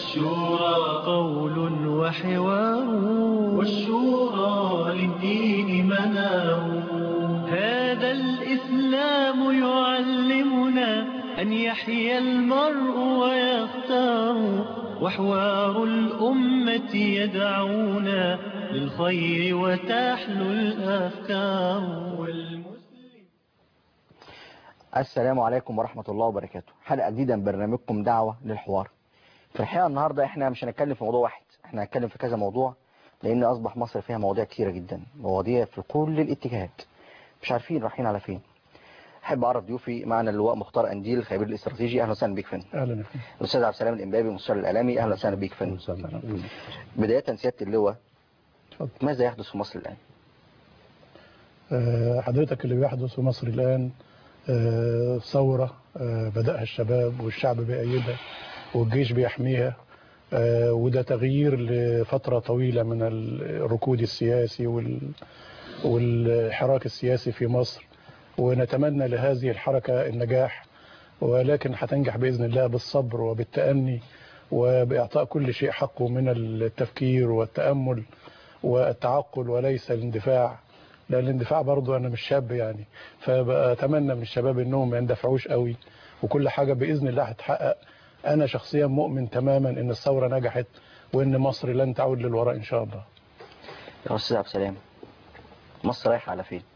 الشورى قول وحوار والشورى للدين منار هذا الإسلام يعلمنا أن يحيا المرء ويختار وحوار الأمة يدعونا للخير وتحلو الأفكار والمسلم السلام عليكم ورحمة الله وبركاته حلقة جديدة من برنامجكم دعوة للحوار في الحقيقة النهاردة احنا مش هنتكلم في موضوع واحد احنا هنتكلم في كذا موضوع لان اصبح مصر فيها مواضيع كتيرة جدا مواضيع في كل الاتجاهات مش عارفين رايحين على فين احب اعرف ضيوفي معنا اللواء مختار انديل الخبير الاستراتيجي اهلا وسهلا بيك فندم اهلا بك الاستاذ عبد السلام الامبابي المستشار الاعلامي اهلا وسهلا بيك فندم بداية سيادة اللواء اتفضل. ماذا يحدث في مصر الان آه، حضرتك اللي بيحدث في مصر الآن آه، ثورة آه، بدأها الشباب والشعب بيأيدها والجيش بيحميها آه، وده تغيير لفترة طويلة من الركود السياسي وال- والحراك السياسي في مصر ونتمنى لهذه الحركة النجاح ولكن هتنجح بإذن الله بالصبر وبالتأني وبإعطاء كل شيء حقه من التفكير والتأمل والتعقل وليس الاندفاع لان الاندفاع برضو انا مش شاب يعني فبتمنى من الشباب انهم ما يندفعوش قوي وكل حاجه باذن الله هتحقق انا شخصيا مؤمن تماما ان الثوره نجحت وان مصر لن تعود للوراء ان شاء الله يا استاذ عبد السلام مصر رايحة على فين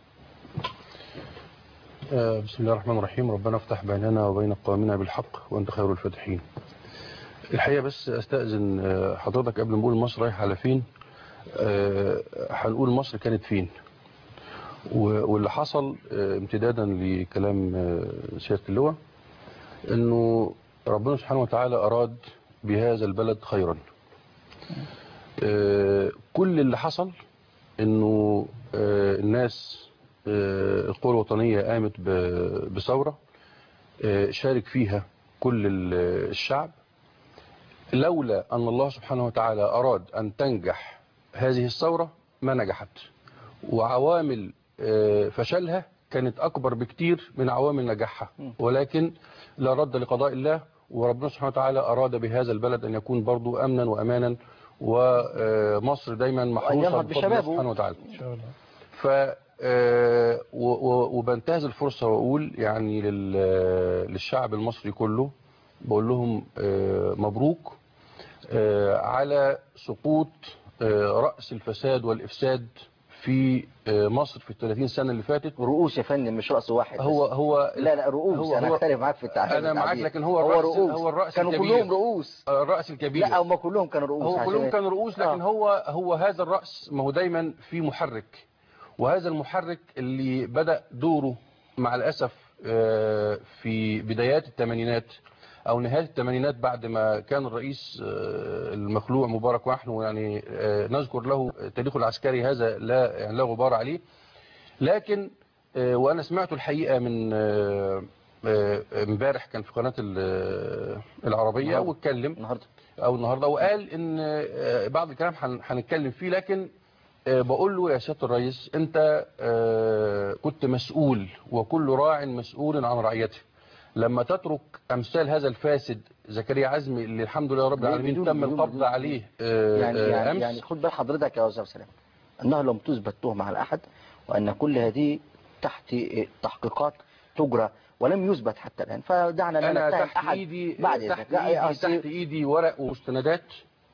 آه، بسم الله الرحمن الرحيم ربنا افتح بيننا وبين قوامنا بالحق وانت خير الفاتحين الحقيقة بس استأذن آه، حضرتك قبل ما نقول مصر رايحة على فين آه، هنقول مصر كانت فين و- واللي حصل آه، امتدادا لكلام آه، سيادة اللواء انه ربنا سبحانه وتعالى اراد بهذا البلد خيرا آه، كل اللي حصل انه آه، الناس آه، القوى الوطنية قامت ب- بثورة آه، شارك فيها كل ال- الشعب لولا أن الله سبحانه وتعالى أراد أن تنجح هذه الثورة ما نجحت وعوامل آه، فشلها كانت أكبر بكتير من عوامل نجاحها ولكن لا رد لقضاء الله وربنا سبحانه وتعالى أراد بهذا البلد أن يكون برضو أمنا وأمانا ومصر دايما محروسة ينهض بفضل الله بشبابه. سبحانه وتعالى ان شاء الله ف آه، و- و- وبنتهز الفرصة وأقول يعني لل- للشعب المصري كله بقول لهم آه، مبروك آه، على سقوط آه، رأس الفساد والإفساد في آه، مصر في ال 30 سنة اللي فاتت رؤوس يا فندم مش رأس واحد بس. هو هو لا لا رؤوس هو- انا هو- اختلف معاك في التعبير أنا معاك التعبير. لكن هو الرأس رؤوس هو الرأس كانوا الكبير. كلهم رؤوس آه، الرأس الكبير لا هم كلهم كانوا رؤوس هو عشان- كلهم كانوا رؤوس لكن آه. هو هو هذا الرأس ما هو دايما في محرك وهذا المحرك اللي بدأ دوره مع الأسف آه، في بدايات الثمانينات أو نهاية الثمانينات بعد ما كان الرئيس آه، المخلوع مبارك ونحن يعني آه، نذكر له تاريخه العسكري هذا لا يعني لا غبار عليه لكن آه، وأنا سمعت الحقيقة من آه، آه، امبارح كان في قناة ال- العربية النهاردة. واتكلم النهارده او النهارده وقال ان آه، بعض الكلام هن- هنتكلم فيه لكن آه، بقول له يا سياده الرئيس انت آه، كنت مسؤول وكل راع مسؤول عن رعيته لما تترك امثال هذا الفاسد زكريا عزمي اللي الحمد لله رب العالمين بدون- تم بدون- القبض بدون- عليه آه، يعني آه، يعني, امس يعني خد بال حضرتك يا استاذ سلام انها لم تثبت تهمه على احد وان كل هذه تحت تحقيقات تجرى ولم يثبت حتى الان فدعنا لا انا نتهم تحت احد ايدي بعد إذنك. تحت لا، ايدي أصل- تحت ايدي ورق ومستندات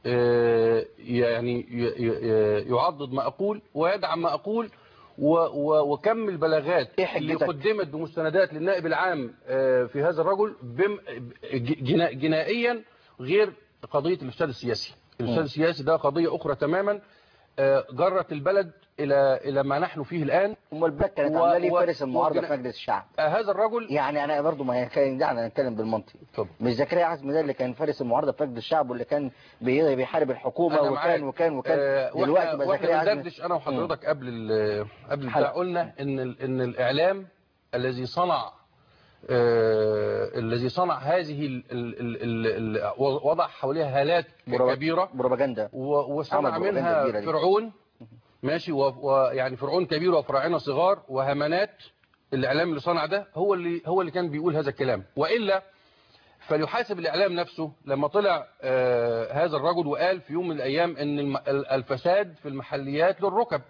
آه، يعني ي- ي- يعضد ما اقول ويدعم ما اقول و- و- وكم البلاغات إيه اللي حجتك؟ قدمت بمستندات للنائب العام آه، في هذا الرجل بم- ج- جنا- جنائيا غير قضية الإفساد السياسي الإفساد مم. السياسي ده قضية أخرى تماما آه، جرت البلد إلى إلى ما نحن فيه الآن ام البلاد كانت و- عامله ليه و- فارس المعارضه وجنا- في مجلس الشعب آه، هذا الرجل يعني انا برضو ما هي كان دعنا نتكلم بالمنطق اتفضل. مش زكريا عزمي ده اللي كان فارس المعارضه في مجلس الشعب واللي كان بي- بيحارب الحكومه أنا وكان معاك. وكان وكان آه، دلوقتي واحنا بقى واحنا زكريا عزمي بندردش انا وحضرتك قبل ال- قبل حلو. البتاع قلنا ان ال- ان الاعلام الذي صنع آه، الذي صنع هذه ال ال ال ال ال وضع حواليها هالات برو- كبيرة بروباجندا و- وصنع عمل بروباجندا منها كبيرة دي. فرعون ماشي و- ويعني فرعون كبير وفراعنه صغار وهمنات الاعلام اللي صنع ده هو اللي هو اللي كان بيقول هذا الكلام والا فليحاسب الاعلام نفسه لما طلع آه هذا الرجل وقال في يوم من الايام ان الم- ال- الفساد في المحليات للركب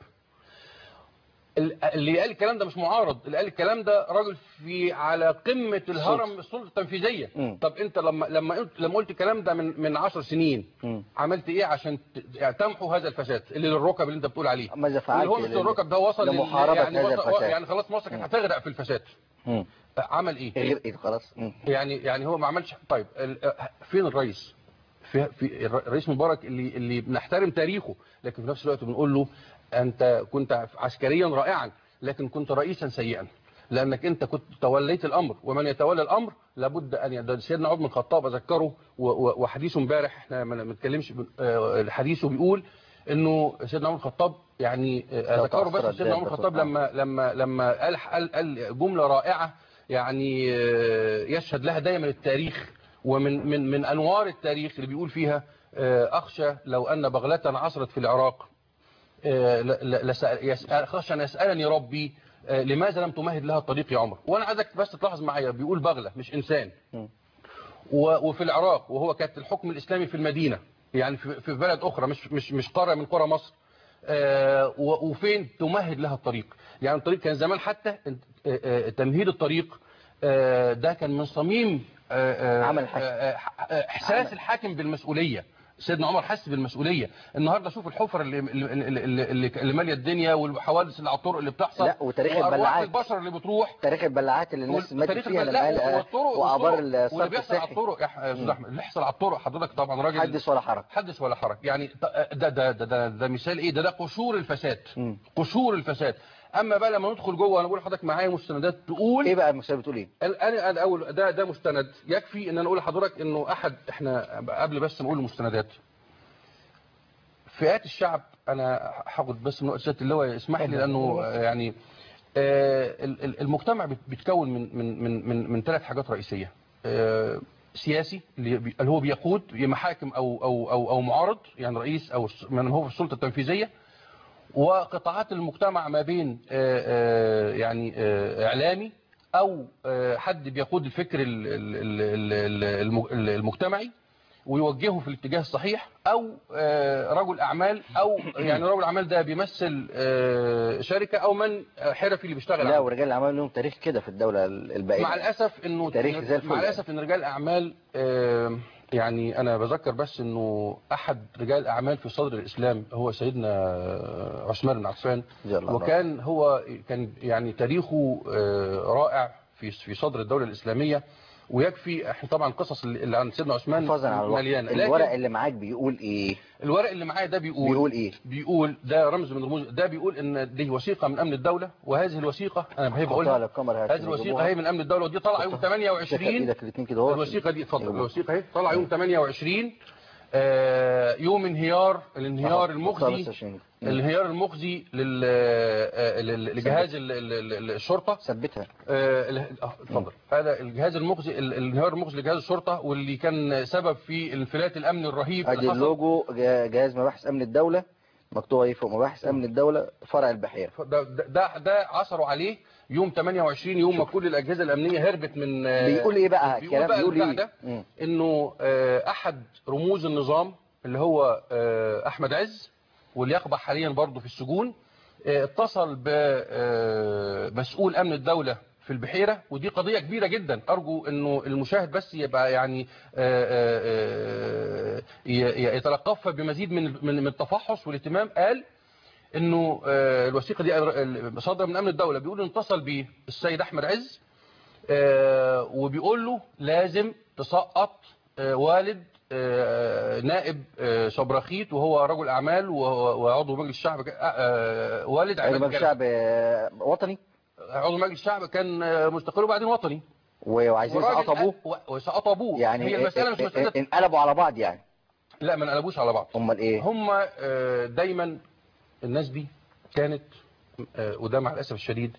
ال- اللي قال الكلام ده مش معارض اللي قال الكلام ده راجل في على قمة الهرم السلطة التنفيذية مم. طب انت لما لما قلت لما قلت الكلام ده من من 10 سنين مم. عملت ايه عشان ت- يعني تمحو هذا الفساد اللي للركب اللي انت بتقول عليه ماذا فعلت اللي هو مش لل- الركب ده وصل لل- لمحاربة يعني هذا وصل الفساد؟ يعني خلاص مصر كانت هتغرق في الفساد مم. عمل ايه غير ايه خلاص مم. يعني يعني هو ما عملش طيب ال- فين الرئيس في في الرئيس مبارك اللي اللي بنحترم تاريخه لكن في نفس الوقت بنقول له انت كنت عسكريا رائعا لكن كنت رئيسا سيئا لانك انت كنت توليت الامر ومن يتولى الامر لابد ان ي- ده سيدنا عمر بن الخطاب اذكره و- و- وحديثه امبارح احنا ما بنتكلمش بن- آه، حديثه بيقول انه سيدنا عمر بن الخطاب يعني آه، اذكره بس تعثرت سيدنا عمر بن الخطاب دابة. لما لما لما قال قال, قال جمله رائعه يعني آه، يشهد لها دايما التاريخ ومن من من انوار التاريخ اللي بيقول فيها آه، اخشى لو ان بغله عصرت في العراق آه، ل- ل- لسأل- يسأل- خشى ان يسالني ربي آه، لماذا لم تمهد لها الطريق يا عمر وانا عايزك بس تلاحظ معايا بيقول بغله مش انسان مم. و- وفي العراق وهو كانت الحكم الاسلامي في المدينه يعني في في بلد اخرى مش مش مش قاره من قرى مصر آه، و- وفين تمهد لها الطريق يعني الطريق كان زمان حتى انت- آه، آه، تمهيد الطريق آه، ده كان من صميم آه، آه، عمل الحاكم. آه، آه، آه، احساس الحاكم بالمسؤوليه سيدنا عمر حس بالمسؤوليه النهارده شوف الحفر اللي اللي, اللي, اللي, اللي ماليه الدنيا والحوادث اللي على الطرق اللي بتحصل لا، وتاريخ وأرواح البلاعات. البشر اللي بتروح تاريخ البلاعات اللي الناس ماتت تاريخ فيها البلاء لما قال والطرق وابار والطرق واللي الصرف بيحصل على الصحي الطرق يا ح- يا استاذ احمد اللي بيحصل على الطرق حضرتك طبعا راجل حدث ولا حرج حدث ولا حرج يعني ط- ده ده ده ده, ده مثال ايه ده ده قشور الفساد مم. قشور الفساد اما بقى لما ندخل جوه انا بقول لحضرتك معايا مستندات تقول ايه بقى المسألة بتقول ايه ال- انا انا اول ده ده مستند يكفي ان انا اقول لحضرتك انه احد احنا قبل بس ما اقول المستندات فئات الشعب انا هاخد بس من وقت سياده اللواء يسمح لي لانه آه، يعني آه، ال- ال- المجتمع بيت- بيتكون من من من من, من ثلاث حاجات رئيسيه آه، سياسي اللي بي- اللي هو بيقود يا محاكم او او او او معارض يعني رئيس او الس- من هو في السلطه التنفيذيه وقطاعات المجتمع ما بين آه، آه، يعني آه، اعلامي او آه، حد بيقود الفكر ال- ال- ال- ال- الم- المجتمعي ويوجهه في الاتجاه الصحيح او آه، رجل اعمال او يعني رجل اعمال ده بيمثل آه، شركه او من حرفي اللي بيشتغل لا عنده. ورجال الاعمال لهم تاريخ كده في الدولة الباقية مع الاسف انه تاريخ زي الفل مع يعني. الاسف ان رجال الاعمال آه، يعني انا بذكر بس انه احد رجال الاعمال في صدر الاسلام هو سيدنا عثمان بن عفان رضي الله عنه. وكان هو كان يعني تاريخه آه، رائع في في صدر الدوله الاسلاميه ويكفي احنا طبعا القصص اللي اللي عن سيدنا عثمان حفاظا على الوقت مليانه الورق لكن اللي معاك بيقول ايه الورق اللي معايا ده بيقول بيقول ايه بيقول ده رمز من رموز ده بيقول ان دي وثيقه من امن الدوله وهذه الوثيقه انا بحب حطها اقولها على الكاميرا هذه الوثيقه هي من امن الدوله ودي طالعه يوم 28 ايدك الاثنين كده اهو الوثيقه دي اتفضل يلا. الوثيقه اهي طالعه يوم 28 آه، يوم انهيار الانهيار حطها المخزي بس عشان- الانهيار المخزي لل- آه، لل- لجهاز ال- ال- ال- الشرطه ثبتها آه، ال- آه، اتفضل هذا الجهاز المخزي ال- الانهيار المخزي لجهاز الشرطه واللي كان سبب في انفلات الامن الرهيب ادي اللي حصل اللوجو جا- جهاز مباحث امن الدولة مكتوب ايه فوق مباحث امن الدولة فرع البحيرة ده ده ده عثروا عليه يوم 28 يوم ما كل الاجهزه الامنيه هربت من آه، بيقول ايه بقى بيقول الكلام بقى بيقول البتاع ايه ده مم. انه آه، احد رموز النظام اللي هو آه، احمد عز واللي يقبح حاليا برضه في السجون آه، اتصل بمسؤول امن الدوله في البحيره ودي قضيه كبيره جدا ارجو انه المشاهد بس يبقى يعني آه، آه، آه، ي- يتلقفها بمزيد من من من التفحص والاهتمام قال انه آه، الوثيقه دي آه، صادره من امن الدوله بيقول إنه اتصل بيه السيد احمد عز آه، وبيقول له لازم تسقط آه، والد آه، نائب آه، شبرخيت وهو رجل اعمال وهو- وعضو مجلس الشعب آه، والد يعني عماد مجلس الجلال. شعب آه، وطني عضو مجلس الشعب كان آه، مستقل وبعدين وطني وعايزين والراجل يسقطوا ابوه و- وسقطوا ابوه يعني هي المساله مش ا- ا- مساله انقلبوا على بعض يعني لا ما انقلبوش على بعض امال ايه هم آه، دايما الناس دي كانت آه، وده مع الاسف الشديد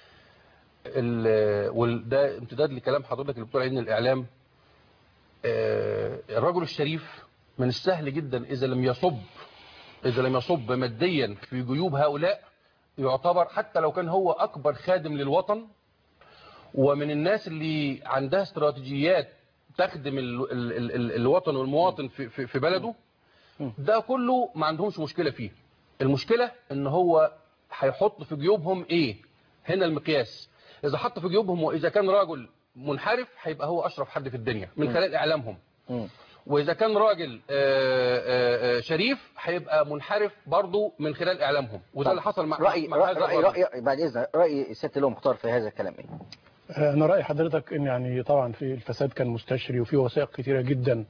ال- وده امتداد لكلام حضرتك اللي بتقول عليه ان الاعلام آه، الرجل الشريف من السهل جدا اذا لم يصب اذا لم يصب ماديا في جيوب هؤلاء يعتبر حتى لو كان هو اكبر خادم للوطن ومن الناس اللي عندها استراتيجيات تخدم ال ال ال ال الوطن والمواطن في, في, في بلده ده كله ما عندهمش مشكلة فيه المشكلة ان هو هيحط في جيوبهم ايه هنا المقياس اذا حط في جيوبهم واذا كان راجل منحرف هيبقى هو اشرف حد في الدنيا من خلال اعلامهم مم. واذا كان راجل آه، آه، آه، شريف هيبقى منحرف برضه من خلال اعلامهم وده اللي حصل مع رأي مع رأي هذا رأي, الرجل. رأي بعد إذن رأي سيادة اللي هو مختار في هذا الكلام إيه؟ انا راي حضرتك ان يعني طبعا في الفساد كان مستشري وفي وثائق كتيره جدا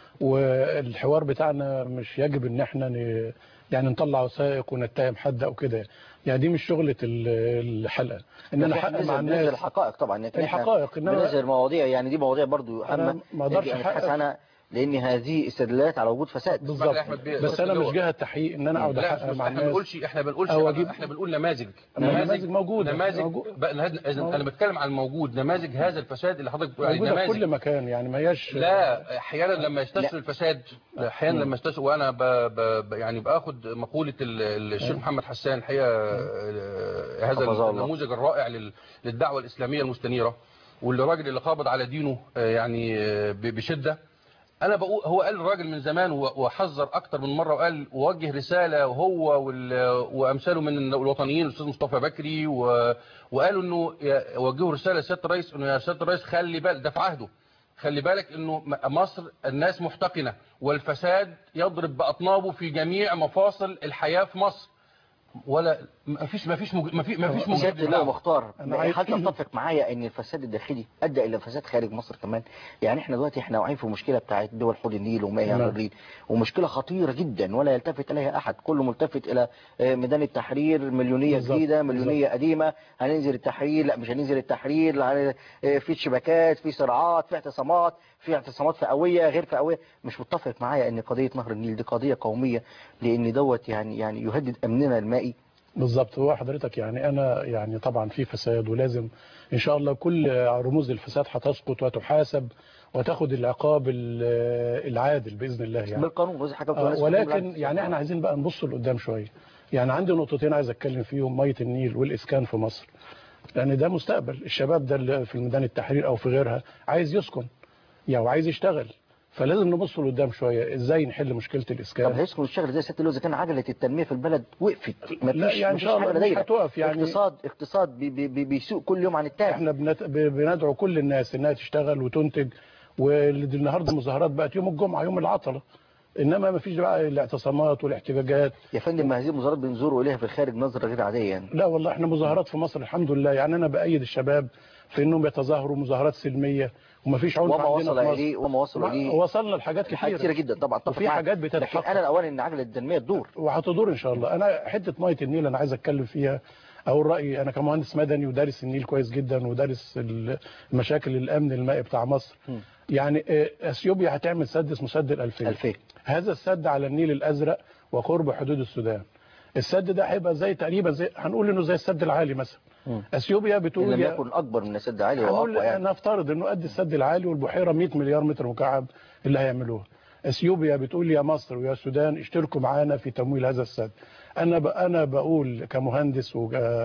والحوار بتاعنا مش يجب ان احنا ن... يعني نطلع وثائق ونتهم حد او كده يعني دي مش شغله ال- الحلقه ان انا بس احقق إحنا مع بننزل- بننزل الناس الحقائق طبعا لكن إحنا الحقائق، إنما- بننزل مواضيع يعني دي مواضيع برضو أنا هامة ما أقدرش يجب أن نبحث أحقق- عنها لأن هذه استدلالات على وجود فساد بالظبط أحمد بيه، بس بس انا اللي مش هو- جهه تحقيق ان انا اقعد لا احقق مش مع احنا الناس بنقولش احنا بنقولش أو أنا- أجيب- احنا بنقول نماذج نماذج موجودة. نماذج موجود. بقى نهد- إذن موجود. انا بتكلم عن الموجود نماذج هذا الفساد اللي حضرتك بتقول عليه موجوده في نماذج كل مكان يعني ما هياش لا احيانا لما يستشري الفساد احيانا لما يستشري وانا ب... ب... ب... يعني باخد مقوله ال- الشيخ محمد حسان الحقيقه آه، هذا حفظه الله. النموذج الرائع لل... للدعوه الاسلاميه المستنيره واللي الراجل اللي قابض على دينه آه، يعني آه، ب- بشده انا بقول هو قال الراجل من زمان و- وحذر اكتر من مره وقال ووجه رساله وهو وال... وامثاله من الوطنيين الاستاذ مصطفى بكري و... وقالوا انه يا- وجهوا رساله لسياده الرئيس انه يا سياده الرئيس خلي بالك ده في عهده خلي بالك انه م- مصر الناس محتقنه والفساد يضرب باطنابه في جميع مفاصل الحياه في مصر ولا ما فيش ما فيش ما فيش ما فيش سيادة اللي هو مختار أنا عايز- هل تتفق معايا ان الفساد الداخلي ادى الى فساد خارج مصر كمان يعني احنا دلوقتي احنا واقعين في مشكله بتاعت دول حوض النيل ومياه نعم. النيل ومشكله خطيره جدا ولا يلتفت اليها احد كله ملتفت الى آه، ميدان التحرير مليونيه بالظبط، جديده مليونيه قديمه هننزل التحرير لا مش هننزل التحرير لا هن- آه، في شبكات في صراعات في اعتصامات في اعتصامات فئويه غير فئويه مش متفق معايا ان قضيه نهر النيل دي قضيه قوميه لان دوت يعني يعني يهدد امننا المائي بالظبط هو حضرتك يعني انا يعني طبعا في فساد ولازم ان شاء الله كل رموز الفساد هتسقط وتحاسب وتاخد العقاب ال- العادل باذن الله يعني بالقانون وزي حكمت آه، وناس في ولكن البلاد. يعني احنا عايزين بقى نبص لقدام شويه يعني عندي نقطتين عايز اتكلم فيهم ميه النيل والاسكان في مصر لان ده مستقبل الشباب ده اللي في ميدان التحرير او في غيرها عايز يسكن يعني وعايز يشتغل فلازم نبص لقدام شويه ازاي نحل مشكله طب الاسكان هيسكن الشغل زي ست اللي كان عجله التنميه في البلد وقفت لا، مفيش يعني إن مفيش شاء الله حاجه مش دايره هتقف يعني. اقتصاد اقتصاد بي بي بي بيسوق كل يوم عن التاني احنا بنت... ب- بندعو كل الناس انها تشتغل وتنتج والنهارده مظاهرات بقت يوم الجمعه يوم العطله انما ما فيش بقى الاعتصامات والاحتجاجات يا فندم ما هذه المظاهرات بنزوروا اليها في الخارج نظره غير عاديه يعني لا والله احنا مظاهرات في مصر الحمد لله يعني انا بايد الشباب في انهم يتظاهروا مظاهرات سلميه وما فيش عنف وما عندنا وصل في مصر اليه وما وصل اليه وصلنا لحاجات حاجات كتيره كتير جدا طبعا اتفق وفي معاك. حاجات لكن بتتحقق. انا الاوان ان عجله التنميه تدور وهتدور ان شاء الله انا حته ميه النيل انا عايز اتكلم فيها اقول رايي انا كمهندس مدني ودارس النيل كويس جدا ودارس ال- مشاكل الامن المائي بتاع مصر يعني آه، اثيوبيا هتعمل سد اسمه سد الالفيه 2000 هذا السد على النيل الازرق وقرب حدود السودان السد ده هيبقى زي تقريبا زي هنقول انه زي السد العالي مثلا اثيوبيا ان بتقول لم يا- يكن اكبر من السد عالي هنقول واقوى يعني نفترض انه قد السد العالي والبحيره 100 مليار متر مكعب اللي هيعملوها اثيوبيا بتقول يا مصر ويا السودان اشتركوا معانا في تمويل هذا السد انا ب... انا بقول كمهندس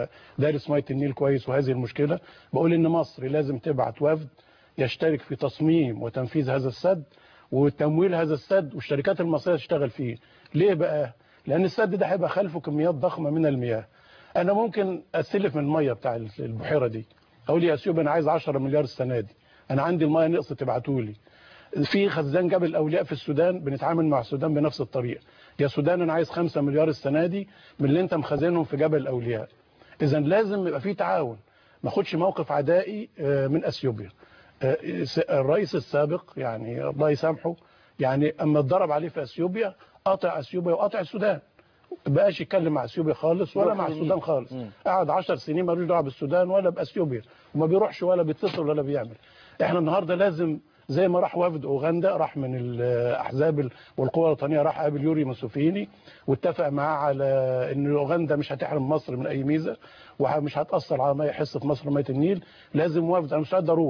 ودارس ميه النيل كويس وهذه المشكله بقول ان مصر لازم تبعت وفد يشترك في تصميم وتنفيذ هذا السد وتمويل هذا السد والشركات المصريه تشتغل فيه ليه بقى لان السد ده هيبقى خلفه كميات ضخمه من المياه انا ممكن استلف من الميه بتاع البحيره دي اقول يا اثيوبيا انا عايز 10 مليار السنه دي انا عندي الميه نقصت تبعتوا لي في خزان جبل الاولياء في السودان بنتعامل مع السودان بنفس الطريقه يا سودان انا عايز 5 مليار السنه دي من اللي انت مخزنهم في جبل الاولياء اذا لازم يبقى في تعاون ما اخدش موقف عدائي آه، من اثيوبيا آه، الرئيس السابق يعني الله يسامحه يعني اما اتضرب عليه في اثيوبيا قاطع اثيوبيا وقاطع السودان بقاش يتكلم مع اثيوبيا خالص ولا مع السودان خالص قعد 10 سنين ملوش دعوه بالسودان ولا باثيوبيا وما بيروحش ولا بيتصل ولا بيعمل احنا النهارده لازم زي ما راح وفد اوغندا راح من الاحزاب ال- والقوى الوطنيه راح قابل يوري موسوفيني واتفق معاه على ان اوغندا مش هتحرم مصر من اي ميزه ومش هتاثر على ميه حصه مصر ميه النيل لازم وفد انا مستعد اروح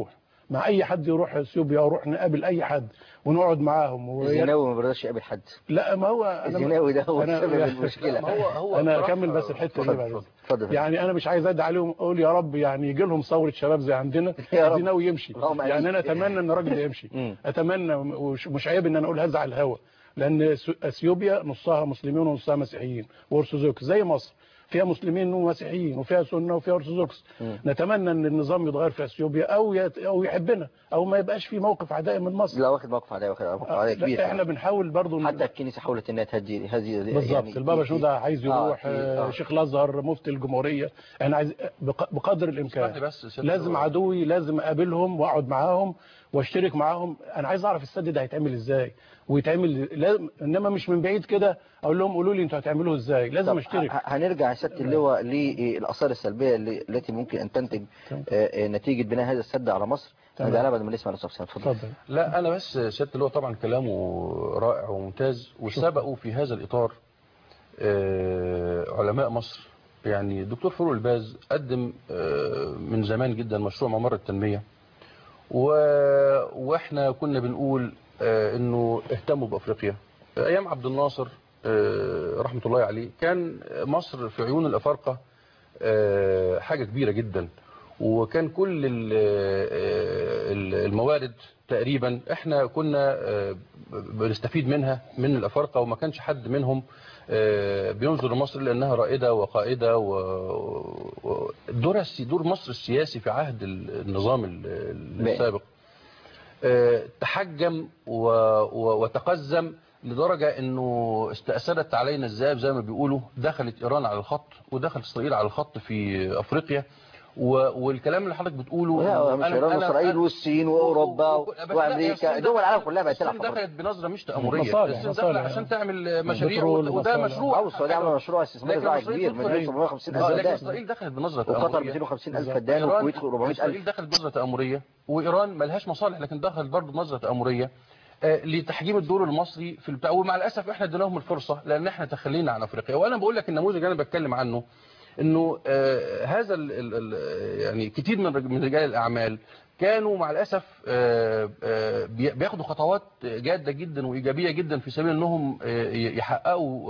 مع اي حد يروح اثيوبيا او نروح نقابل اي حد ونقعد معاهم و... الزناوي ما بيرضاش يقابل حد لا ما هو انا الزناوي ده هو أنا- سبب يعني- المشكله ما هو هو انا بصراحة- اكمل بس الحته دي اتفضل بعد اتفضل إذنك. اتفضل. يعني انا مش عايز ادعي عليهم اقول يا رب يعني يجي لهم ثوره شباب زي عندنا يا رب. الزناوي يمشي اللهم آمين. يعني انا اتمنى ان الراجل ده يمشي مم. اتمنى ومش مش عيب ان انا اقول هذا على الهوا لان س- اثيوبيا نصها مسلمين ونصها مسيحيين وارثوذكس زي مصر فيها مسلمين ومسيحيين وفيها سنه وفيها ارثوذكس نتمنى ان النظام يتغير في اثيوبيا او يت... او يحبنا او ما يبقاش في موقف عدائي من مصر لا واخد موقف عداوه واخد موقف عداوه لا، كبير احنا بنحاول برضو حتى الكنيسه حاولت انها تهدي هذه بالظبط يعني البابا شنودة عايز آه، يروح في- آه، آه. شيخ الازهر مفتي الجمهوريه احنا عايز بق- بقدر اسمح لي الامكان بس يا سيادة لازم اللواء. عدوي لازم اقابلهم واقعد معاهم واشترك معاهم انا عايز اعرف السد ده هيتعمل ازاي ويتعمل لازم انما مش من بعيد كده اقول لهم قولوا لي انتوا هتعملوه ازاي لازم طب اشترك ه- هنرجع يا سياده اللواء للاثار السلبيه اللي- التي ممكن ان تنتج تمام. آه، آه، نتيجه بناء هذا السد على مصر تمام. نرجع لها بعد ما نسمع الاستاذ حسام اتفضل اتفضل لا انا بس سياده اللواء طبعا كلامه رائع وممتاز وسبقوا في هذا الاطار آه، علماء مصر يعني الدكتور فاروق الباز قدم آه، من زمان جدا مشروع ممر التنميه و... واحنا كنا بنقول آه، انه اهتموا بافريقيا ايام عبد الناصر آه، رحمه الله عليه كان مصر في عيون الافارقه آه، حاجه كبيره جدا وكان كل ال- ال- الموارد تقريبا احنا كنا آه، بنستفيد منها من الافارقه وما كانش حد منهم آه، بينظر لمصر لانها رائده وقائده و- و- دور السي- دور مصر السياسي في عهد النظام ال- السابق آه، تحجم و- و- وتقزم لدرجة انه استأثرت علينا الذئاب زي ما بيقولوا دخلت ايران على الخط ودخلت اسرائيل على الخط في افريقيا و- والكلام اللي حضرتك بتقوله لا إنه مش أنا- ايران أنا- واسرائيل أنا- والصين واوروبا و- و- بس لا، وامريكا الصين دول دخلت- العالم كلها بقت تلعب الصين في أفريقيا. دخلت بنظرة مش تأمرية مصالح- الصين مصالح. دخلت عشان تعمل مشاريع بترول وده ومصالح. مشروع او السعوديه عملوا مشروع استثمار لكن زراعي إسرائيل كبير تدخل- من 750 آه، الف لكن فدان اسرائيل دخلت بنظرة وقطر تأمرية 250 الف بالظبط. فدان إيران- والكويت 400 اسرائيل الف دخلت بنظرة تأمرية وإيران ملهاش مصالح لكن دخلت برضه بنظرة تأمرية آه، لتحجيم الدور المصري في البتاع ومع الأسف احنا اديناهم الفرصة لأن احنا تخلينا عن أفريقيا وأنا بقول لك النموذج اللي أنا بتكلم عنه انه آه، هذا ال ال ال يعني كتير من رج- من رجال الاعمال كانوا مع الاسف آه، آه، بي- بياخدوا خطوات جاده جدا وايجابيه جدا في سبيل انهم آه، يحققوا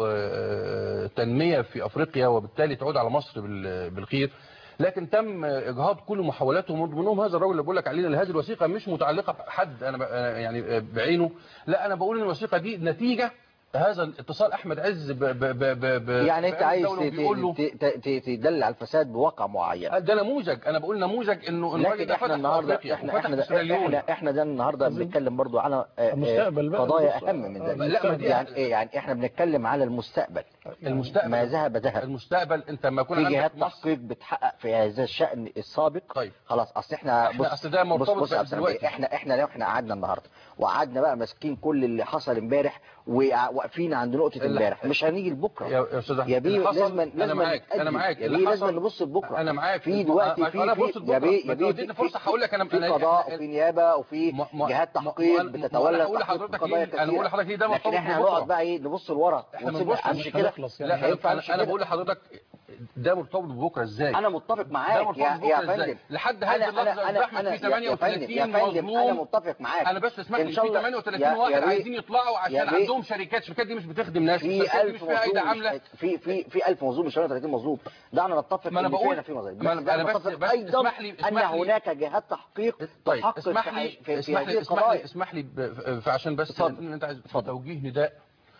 آه، تنميه في افريقيا وبالتالي تعود على مصر بال- بالخير لكن تم اجهاض كل محاولاتهم ومن ضمنهم هذا الرجل اللي بقول لك عليه لأن هذه الوثيقه مش متعلقه بحد انا ب- أنا يعني بعينه لا انا بقول ان الوثيقه دي نتيجه هذا الاتصال احمد عز ب ب ب ب ب يعني انت بأمن عايز الدولة وبيقول له ت- ت- ت- تدل على الفساد بواقع معين ده نموذج انا بقول نموذج انه الراجل لكن ده احنا فتح في النهارده أفريقيا احنا وفتح احنا في سيراليون. احنا احنا ده النهارده بنتكلم برضو على آه، آه، المستقبل بقى. قضايا بص- اهم من آه، ذلك لا، ما دي- يعني ايه يعني احنا بنتكلم على المستقبل المستقبل ما ذهب ذهب المستقبل انت لما يكون في عندك جهات مصر تحقيق بتحقق في هذا الشأن السابق طيب. خلاص اصل احنا احنا أصل ده بص مرتبط بص يا بقى عبد السلام دلوقتي. بيه، احنا احنا لو احنا قعدنا النهارده وقعدنا بقى ماسكين كل اللي حصل امبارح وواقفين عند نقطه اللي- امبارح مش هنيجي لبكره يا يا استاذ احمد يا بيه اللي حصل- لازم انا لازم معاك انا نتأدي. معاك يا اللي بيه حصل- لازم نبص لبكره انا معاك في دلوقتي أنا- في انا في بص يا لبكرة. بيه يا ما بيه تديني فرصه هقول لك انا في أنا- قضاء وفي نيابه وفي ما- ما- جهات ما- تحقيق ما- ما- بتتولى أنا هقول تحقيق لحضرتك قضايا ليه- أنا بقول كثيرة. لحضرتك ليه ده لكن مرتبط احنا ببكرة. هنقعد بقى ايه نبص لورا احنا ونسيب بنبص امشي مش كده هنخلص يعني. لا ما انا ينفعش انا كده. بقول لحضرتك ده مرتبط ببكره ازاي انا متفق ده معاك مرتبط يا ببكره يا ازاي فندم لحد انا هذه اللحظه انا انا الزحمه انا في يا فندم 38 يا فندم انا مظلوم متفق معاك انا بس اسمح إن لي شاء في الله- 38 يا- يا واحد بيه- عايزين يطلعوا يا عشان بيه- عندهم شركات الشركات دي مش بتخدم ناس في الشركات دي 1000 مش فيها ايدي مظلوم عامله مش- في في في 1000 مظلوم مش 30 مظلوم دعنا نتفق ما أنا ان بقول- فعلا في مظالم ما أنا- بس دعنا أنا بس- نتفق بس ايضا اسمح لي- ان اسمح لي- هناك جهات تحقيق طيب تحقق اسمح في, لي في, في اسمح هذه لي اسمح لي القضايا اسمح لي ب- فعشان بس اتفضل. ان انت عايز اتفضل. توجيه نداء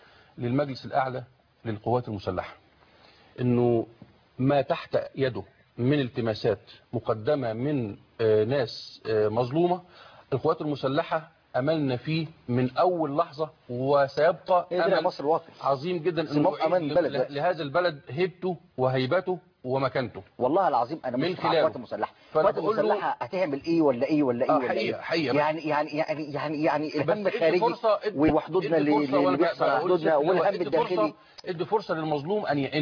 للمجلس الاعلى للقوات المسلحه انه ما تحت يده من التماسات مقدمه من آه، ناس آه، مظلومه القوات المسلحه املنا فيه من اول لحظه وسيبقى هي دي امل مصر الواقع عظيم جدا صمام انه أمان يعيد البلد ل- بقى. لهذا البلد هيبته وهيبته ومكانته والله العظيم انا من مش مع خلاله. القوات المسلحه فأنا القوات بقول له- المسلحه هتعمل ايه ولا ايه ولا ايه آه، ولا حقيقة- ايه حقيقة بس- يعني يعني يعني يعني يعني الهم بس ادي الخارجي فرصة- ادي- وحدودنا ادي اللي فرصة اللي وأنا بيحصل على بقول حدودنا للست اللواء، والهم ادي الداخلي فرصة ادي فرصة للمظلوم ان يئن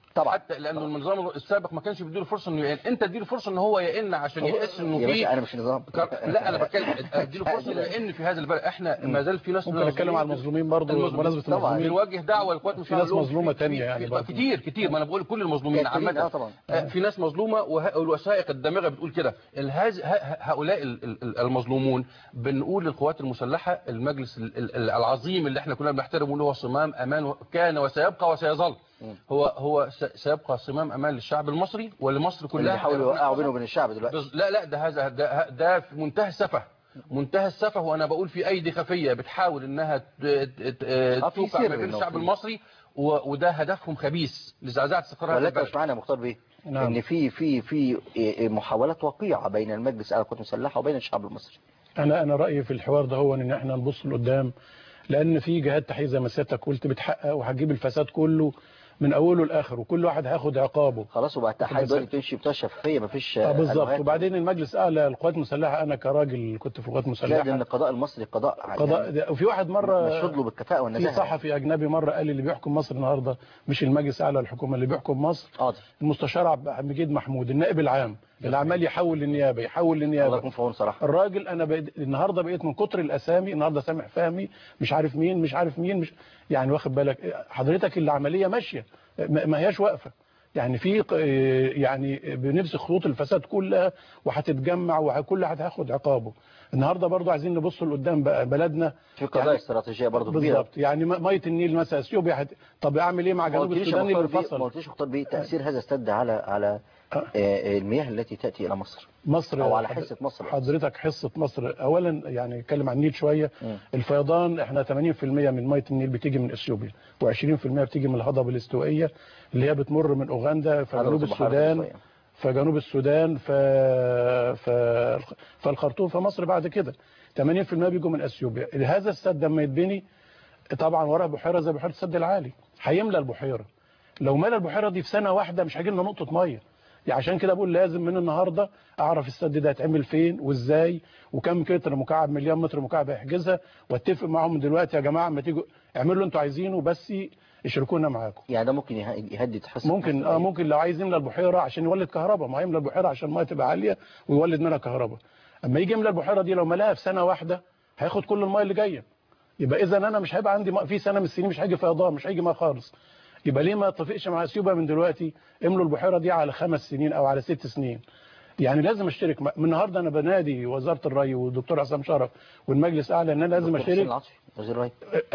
طبعا. حتى لانه النظام السابق ما كانش بيديله فرصه انه يئن انت اديله فرصه ان هو يئن عشان يحس انه يا في باشا انا مش نظام كر- لا انا بتكلم اديله فرصه انه يئن في هذا البلد احنا ما زال في ناس ممكن اتكلم على المظلومين برضه المظلومين. بمناسبه طبعاً. المظلومين بنوجه دعوه للقوات المسلحه ناس لهم مظلومة في- تانية في- يعني في- برضه. كتير كتير ما انا بقول كل المظلومين كتير، عامه آه طبعاً. آه، في ناس مظلومه وه- والوثائق الدامغه بتقول كده الهز- ه- ه- هؤلاء ال- ال- المظلومون بنقول للقوات المسلحه المجلس ال- ال- العظيم اللي احنا كلنا بنحترمه اللي هو صمام امان كان وسيبقى وسيظل هو هو س- سيبقى صمام امان للشعب المصري ولمصر اللي كلها بيحاولوا يوقعوا بينه وبين الشعب دلوقتي بز- لا لا ده هذا ده, ده في منتهى السفه منتهى السفه وانا بقول في ايدي خفيه بتحاول انها ت- ت- آه، في توقع سر ما بين إنه الشعب في- المصري و- وده هدفهم خبيث لزعزعه استقرار هذا ولا انت البلد مش معانا يا مختار بيه نعم. ان في في في إيه محاولات وقيعه بين المجلس على القوات المسلحه وبين الشعب المصري انا انا رايي في الحوار ده هو ان احنا نبص لقدام لان في جهات تحقيق زي ما سيادتك قلت بتحقق وهتجيب الفساد كله من اوله لاخره وكل واحد هياخد عقابه خلاص وبقى التحقيق بس- دلوقتي بتمشي بتوع شفافيه مفيش اه بالظبط ألوهات. وبعدين المجلس الاعلى للقوات المسلحه انا كراجل كنت في القوات لا ده ان المسلحه القضاء المصري قضاء قضاء يعني ده- وفي واحد مره مشهود له بالكفاءه في والنزاهه صحفي اجنبي مره قال لي اللي بيحكم مصر النهارده مش المجلس الاعلى للحكومه اللي بيحكم مصر قاضي المستشار عبد مجيد محمود النائب العام اللي عمال يحول للنيابه يحول الله للنيابه يكون في عونه صراحه الراجل انا بقيت النهارده بقيت من كتر الاسامي النهارده سامح فهمي مش عارف مين مش عارف مين مش يعني واخد بالك حضرتك العمليه ماشيه ما ما هياش واقفه يعني في ق- يعني بنفس خطوط الفساد كلها وهتتجمع وكل واحد هياخد عقابه النهارده برضو عايزين نبص لقدام بقى بلدنا في قضايا يعني استراتيجيه برضه كبيره بالظبط يعني م- ميه النيل مثلا اثيوبيا هت... طب اعمل ايه مع ما جنوب قلتليش يا السودان اللي مختار بيه- ما انفصل قلتليش يا مختار بيه تاثير هذا السد على على آه. آه، المياه التي تاتي الى مصر مصر أو على حض- حصة مصر. حضرتك حصة مصر أولا يعني نتكلم عن النيل شوية مم. الفيضان احنا 80% من مية النيل بتيجي من اثيوبيا و20% بتيجي من الهضبة الاستوائية اللي هي بتمر من أوغندا في هذا جنوب البحيرة السودان الأسوية. في جنوب السودان ف... ف... فالخرطوم في مصر بعد كده 80% بيجوا من اثيوبيا هذا السد لما يتبني طبعا وراه بحيره زي بحيره السد العالي هيملى البحيره لو ملى البحيره دي في سنه واحده مش هيجي لنا نقطه ميه يعني عشان كده بقول لازم من النهارده اعرف السد ده هيتعمل فين وازاي وكم متر مكعب مليون متر مكعب هيحجزها واتفق معاهم من دلوقتي يا جماعه اما تيجوا اعملوا اللي انتوا عايزينه بس يشاركونا معاكم يعني ده ممكن يه- يهدد حصه ممكن مصر اه إيه؟ ممكن لو عايز يملى البحيره عشان يولد كهرباء ما يملى البحيره عشان الميه تبقى عاليه ويولد منها كهرباء اما يجي يملى البحيره دي لو ملاها في سنه واحده هياخد كل الميه اللي جايه يبقى اذا انا مش هيبقى عندي ماء في سنه من السنين مش هيجي فيضان مش هيجي ماء خالص يبقى ليه ما اتفقش مع اثيوبيا من دلوقتي املوا البحيره دي على خمس سنين او على ست سنين يعني لازم اشترك من النهارده انا بنادي وزاره الري والدكتور عصام شرف والمجلس الاعلى ان انا لازم دكتور حسين اشترك العطفي وزير الري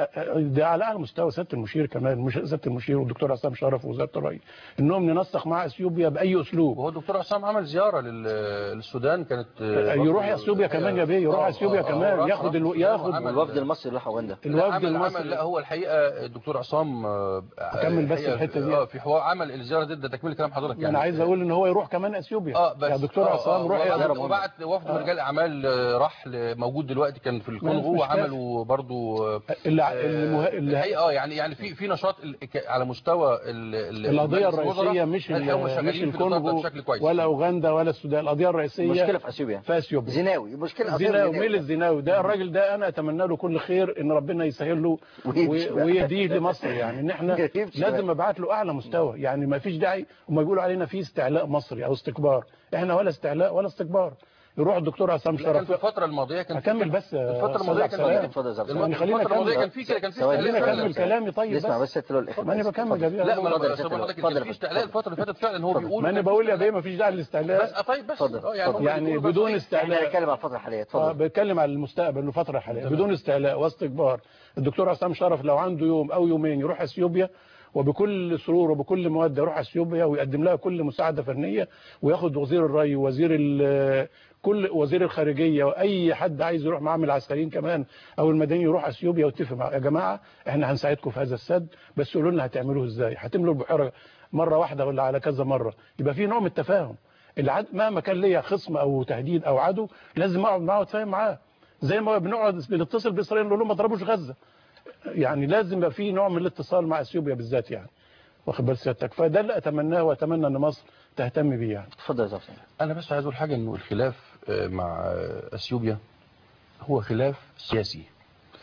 ده على اعلى مستوى سياده المشير كمان مش سياده المشير والدكتور عصام شرف ووزاره الري انهم ننسق مع اثيوبيا باي اسلوب وهو الدكتور عصام عمل زياره لل- للسودان كانت يروح اثيوبيا كمان يا بيه يروح اثيوبيا كمان ياخد الو... ياخد عمل- والوفد المصري اللي راح اوغندا الوفد عمل عمل المصري لا هو الحقيقه الدكتور عصام آه، أكمل بس الحقيقة الحتة دي. اه في حوار عمل الزياره دي ده تكمله كلام حضرتك يعني انا عايز اقول ان هو يروح كمان اثيوبيا اه بس يا دكتور آه، عصام آه، روح وبعت- يا مهمة. وبعت وفد من رجال اعمال آه، راح ل- موجود دلوقتي كان في الكونغو مش كافي. وعملوا برضو آه، اللي آه، المه... اللي الحقيقه اه يعني يعني في في نشاط ال- ك- على مستوى ال- ال- القضيه مجلس الوزراء. الرئيسيه مش ال- الحقيقة هم شغالين مش في الإطار ده الكونغو بشكل كويس ولا اوغندا ولا السودان القضيه الرئيسيه مشكله في اثيوبيا في اثيوبيا زيناوي مشكله أصيلة زيناوي زيناوي. ميل الزيناوي ده الراجل ده انا اتمنى له كل خير ان ربنا يسهل له ويمشي و- بقى. ويهديه لمصر يعني ان احنا يمشي لازم بقى. ابعت له اعلى مستوى يعني ما فيش داعي هم بيقولوا علينا في استعلاء مصري او استكبار احنا ولا استعلاء ولا استكبار يروح الدكتور عصام لا، كان في شرف الفتره الماضيه كان في اكمل كده. بس يا الفتره أستاذ الماضيه عبد كان السلام. في اتفضل يا زلمة. الم- خلينا الفتره الماضيه نكمل. كان في كده كان في ثواني. خلينا استعلاء اكمل فعلا. كلامي طيب نسمع بس بس ست له الاخوه ما انا بكمل يا بيه لا ما اتفضل يا انا ست بقول لؤي. لحضرتك اتفضل كان يا في فندم. استعلاء الفتره اللي فاتت فعلا هو اتفضل. بيقول ما انا بقول يا بيه ما فيش داعي بس للاستعلاء آه، طيب بس اتفضل. آه، يعني هم يعني بيقولوا بس بدون إيه؟ احنا استعلاء هنتكلم على الفتره الحاليه اه اتفضل بتكلم على المستقبل الفترة الحالية بدون استعلاء واستكبار الدكتور عصام شرف لو عنده يوم او يومين يروح اثيوبيا وبكل سرور وبكل مودة يروح اثيوبيا ويقدم لها كل مساعدة فنية وياخد وزير الري ووزير ال- كل وزير الخارجية واي حد عايز يروح معاه من العسكريين كمان او المدنيين يروح اثيوبيا ويتفق مع يا جماعة احنا هنساعدكم في هذا السد بس قولوا لنا هتعملوه ازاي هتملوا البحيرة مرة واحدة ولا على كذا مرة يبقى في نوع من التفاهم العد... مهما كان ليا خصم او تهديد او عدو لازم اقعد معاه واتفاهم معاه زي ما بنقعد بنتصل باسرائيل نقول لهم ما تضربوش غزه يعني لازم يبقى في نوع من الاتصال مع اثيوبيا بالذات يعني واخد بال سيادتك فده اللي اتمناه واتمنى ان مصر تهتم بيه يعني اتفضل يا زلمه انا بس عايز اقول حاجه انه الخلاف آه، مع آه، اثيوبيا هو خلاف سياسي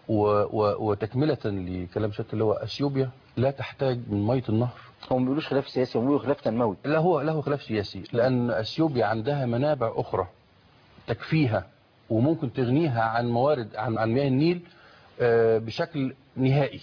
و و وتكملة لكلام سيادة اللواء اثيوبيا لا تحتاج من مية النهر هم ما بيقولوش خلاف سياسي هم بيقولوا خلاف تنموي لا هو له خلاف سياسي لأن أثيوبيا عندها منابع أخرى تكفيها وممكن تغنيها عن موارد عن عن مياه النيل آه، بشكل نهائي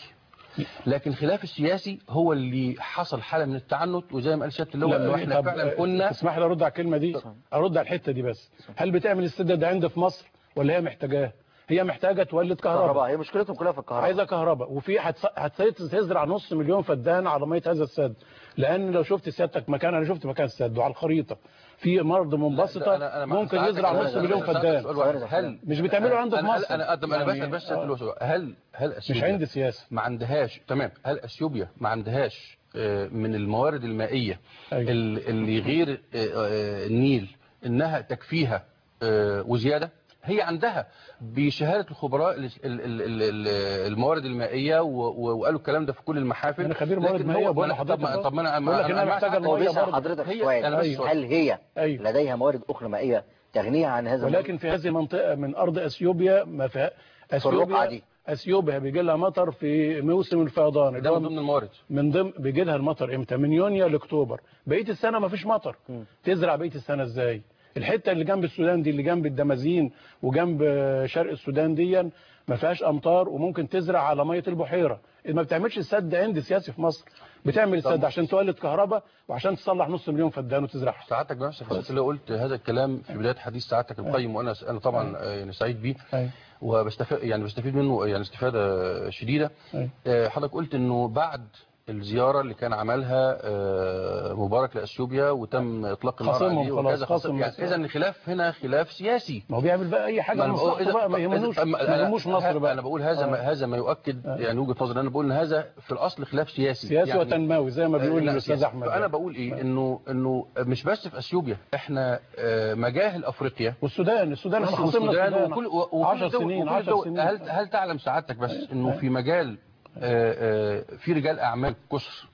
لكن خلاف السياسي هو اللي حصل حالة من التعنت وزي ما قال سيادة اللواء انه احنا طب، فعلا آه، كنا تسمح لي ارد على الكلمه دي ارد على الحته دي بس هل بتعمل السد عند في مصر ولا هي محتاجاه هي محتاجه تولد كهرباء كهرباء هي مشكلتهم كلها في الكهرباء عايزه كهرباء وفي هتص- هتص- هتزرع نص مليون فدان على ميه هذا السد لان لو شفت سيادتك مكان انا شفت مكان السد وعلى الخريطه في مرض منبسطه أنا- أنا مع ممكن سعادتك- يزرع أنا- نص أنا- مليون أنا- سعادتك فدان سؤال واحد. هل مش بتعملوا عنده في أنا- مصر انا انا انا يعني، بسال بس آه. سيادة اللواء سؤال. هل هل مش اثيوبيا عندي سياسه ما عندهاش تمام هل اثيوبيا ما عندهاش آه، من الموارد المائيه أيوة. ال- اللي غير آه، آه، النيل انها تكفيها آه، وزياده هي عندها بشهاده الخبراء ال- ال- ال- ال- الموارد المائيه و- و- وقالوا الكلام ده في كل المحافل أنا خبير موارد لكن مائية، هو- بقول ما أنا- لحضرتك طب ما- أهو. طب ما انا بقول لك إنها أنا محتاجة معاك. هو المية بيسأل برضه. حضرتك هي- سؤال أنا بس أيوة. سؤال. هل هي أيوة. لديها موارد أخرى مائية تغنيها عن هذا ولكن في هذه المنطقه من ارض اثيوبيا ما فيها الرقعة اثيوبيا دي. اثيوبيا بيجي لها مطر في موسم الفيضان اللي ده هو من ضمن الموارد من ضمن بيجي لها المطر امتى من يونيو لاكتوبر بقيه السنه ما فيش مطر تزرع بقيه السنه ازاي الحته اللي جنب السودان دي اللي جنب الدمازين وجنب شرق السودان دي ما فيهاش امطار وممكن تزرع على ميه البحيره ما بتعملش السد عند سياسي في مصر بتعمل السد عشان تولد كهرباء وعشان تصلح نص مليون فدان وتزرعها سعادتك بنفسك يا اللي قلت هذا الكلام في بدايه حديث سعادتك القيم وانا انا طبعا آه، يعني سعيد بيه أيوة. وبستفيد يعني بستفيد منه يعني استفاده شديده أيوة. آه، حضرتك قلت انه بعد الزياره اللي كان عملها آه، مبارك لاثيوبيا وتم اطلاق النار خاصمهم عليه خلاص، وكذا خاصم يعني بس. اذا الخلاف هنا خلاف سياسي ما هو بيعمل بقى اي حاجه ما أنا بقول- لمصلحته إذا- بقى ما إذا- يهمنوش أما- ما أنا- يهموش مصر بقى انا بقول هذا ما هذا ما يؤكد يعني وجهه نظري انا بقول ان هذا في الاصل خلاف سياسي سياسي يعني وتنموي زي ما بيقول لا، الاستاذ سياسي. احمد فانا بقول ايه انه انه مش بس في اثيوبيا احنا آه، مجاهل افريقيا والسودان السودان احنا خاصمنا والسودان السودان وكل وكل 10 دول- سنين وكل 10 دول. سنين هل هل تعلم سعادتك بس انه في مجال آه، آه، في رجال اعمال كسر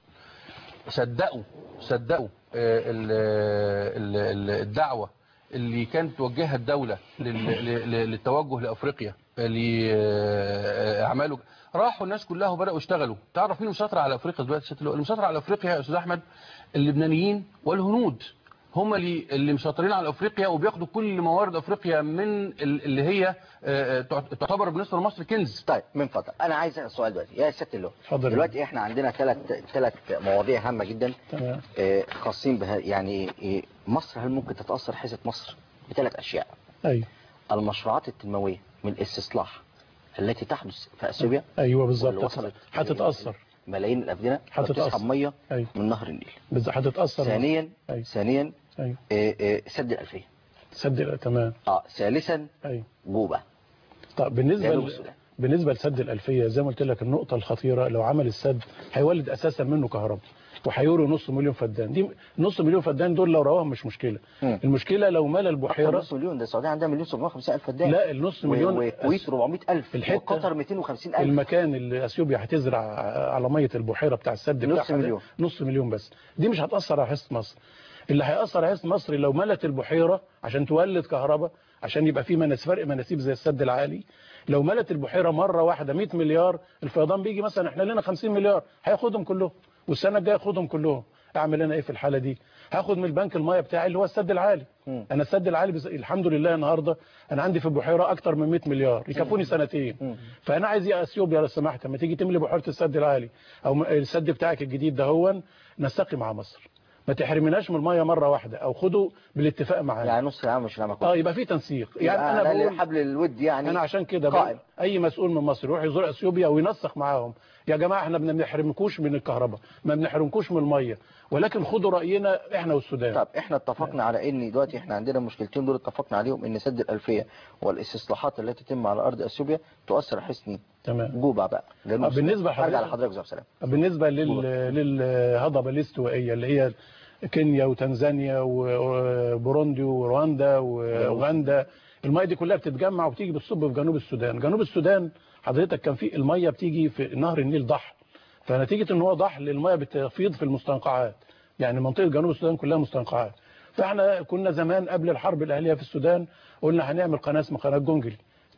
صدقوا صدقوا آه، ال- ال- ال- الدعوه اللي كانت توجهها الدوله لل- لل- للتوجه لافريقيا لاعماله راحوا الناس كلها وبداوا يشتغلوا تعرف مين مسيطر على افريقيا دلوقتي ست اللي مسيطر على افريقيا يا استاذ احمد اللبنانيين والهنود هم اللي اللي مسيطرين على افريقيا وبياخدوا كل موارد افريقيا من ال- اللي هي آه، تعت- تعتبر بالنسبه لمصر كنز طيب من فضلك انا عايز اسال سؤال دلوقتي يا سياده اللواء اتفضل. دلوقتي احنا عندنا ثلاث ثلاث مواضيع هامه جدا تمام آه، خاصين بها يعني آه، مصر هل ممكن تتاثر حزه مصر بثلاث اشياء ايوه المشروعات التنمويه من الاستصلاح التي تحدث في اثيوبيا ايوه واللي بالظبط وصلت هتتاثر ملايين الافدنه هتتأثر. وبتسحب ميه ايوه من نهر النيل بز- هتتاثر ثانيا أيوة. ثانيا ايوه آه، آه، سد الالفيه سد تمام اه ثالثا ايوه جوبا طب بالنسبه جنوب ل... السودان بالنسبه لسد الالفيه زي ما قلت لك النقطه الخطيره لو عمل السد هيولد اساسا منه كهرباء وهيوروا نص مليون فدان دي نص مليون فدان دول لو رواهم مش مشكله مم. المشكله لو ملى أكتر البحيره نص مليون ده السعوديه عندها مليون 750 الف فدان لا النص و- مليون والكويت 400 الف الحتة- وقطر 250 الف المكان اللي اثيوبيا هتزرع على ميه البحيره بتاع السد نص بتاعها ده مليون. نص مليون بس دي مش هتاثر على حصه مصر اللي هياثر على حصه مصر لو ملت البحيره عشان تولد كهرباء عشان يبقى في مناس فرق مناسيب زي السد العالي لو ملت البحيره مره واحده 100 مليار الفيضان بيجي مثلا احنا لنا 50 مليار هياخدهم كلهم والسنه الجايه ياخدهم كلهم اعمل انا ايه في الحاله دي هاخد من البنك الميه بتاعي اللي هو السد العالي مم. انا السد العالي بس الحمد لله النهارده انا عندي في البحيره اكتر من 100 مليار يكفوني سنتين فانا عايز يا اثيوبيا لو سمحت لما تيجي تملي بحيره السد العالي او م- السد بتاعك الجديد ده هو نستقي مع مصر ما تحرمناش من الميه مره واحده او خدوا بالاتفاق معانا يعني نص العام مش العام اه يبقى في تنسيق يعني انا بقول حبل الود يعني انا عشان كده قائم. بقول اي مسؤول من مصر يروح يزور اثيوبيا وينسق معاهم يا جماعه احنا ما بنحرمكوش من الكهرباء ما بنحرمكوش من الميه ولكن خدوا راينا احنا والسودان طب احنا اتفقنا على ان دلوقتي احنا عندنا مشكلتين دول اتفقنا عليهم ان سد الالفيه والاستصلاحات التي تتم على ارض اثيوبيا تؤثر على حسن تمام جوبا بقى جنوب آه، السودان. بالنسبة لحضرتك- ارجع لحضرتك يا سلام بالنسبة لل... للهضبة الاستوائية اللي هي كينيا وتنزانيا وبوروندي ورواندا واوغندا المية دي كلها بتتجمع وبتيجي بتصب في جنوب السودان جنوب السودان حضرتك كان في المية بتيجي في نهر النيل ضح فنتيجة ان هو ضح المية بتفيض في المستنقعات يعني منطقة جنوب السودان كلها مستنقعات فاحنا كنا زمان قبل الحرب الاهلية في السودان قلنا هنعمل قناة اسمها قناة جونجل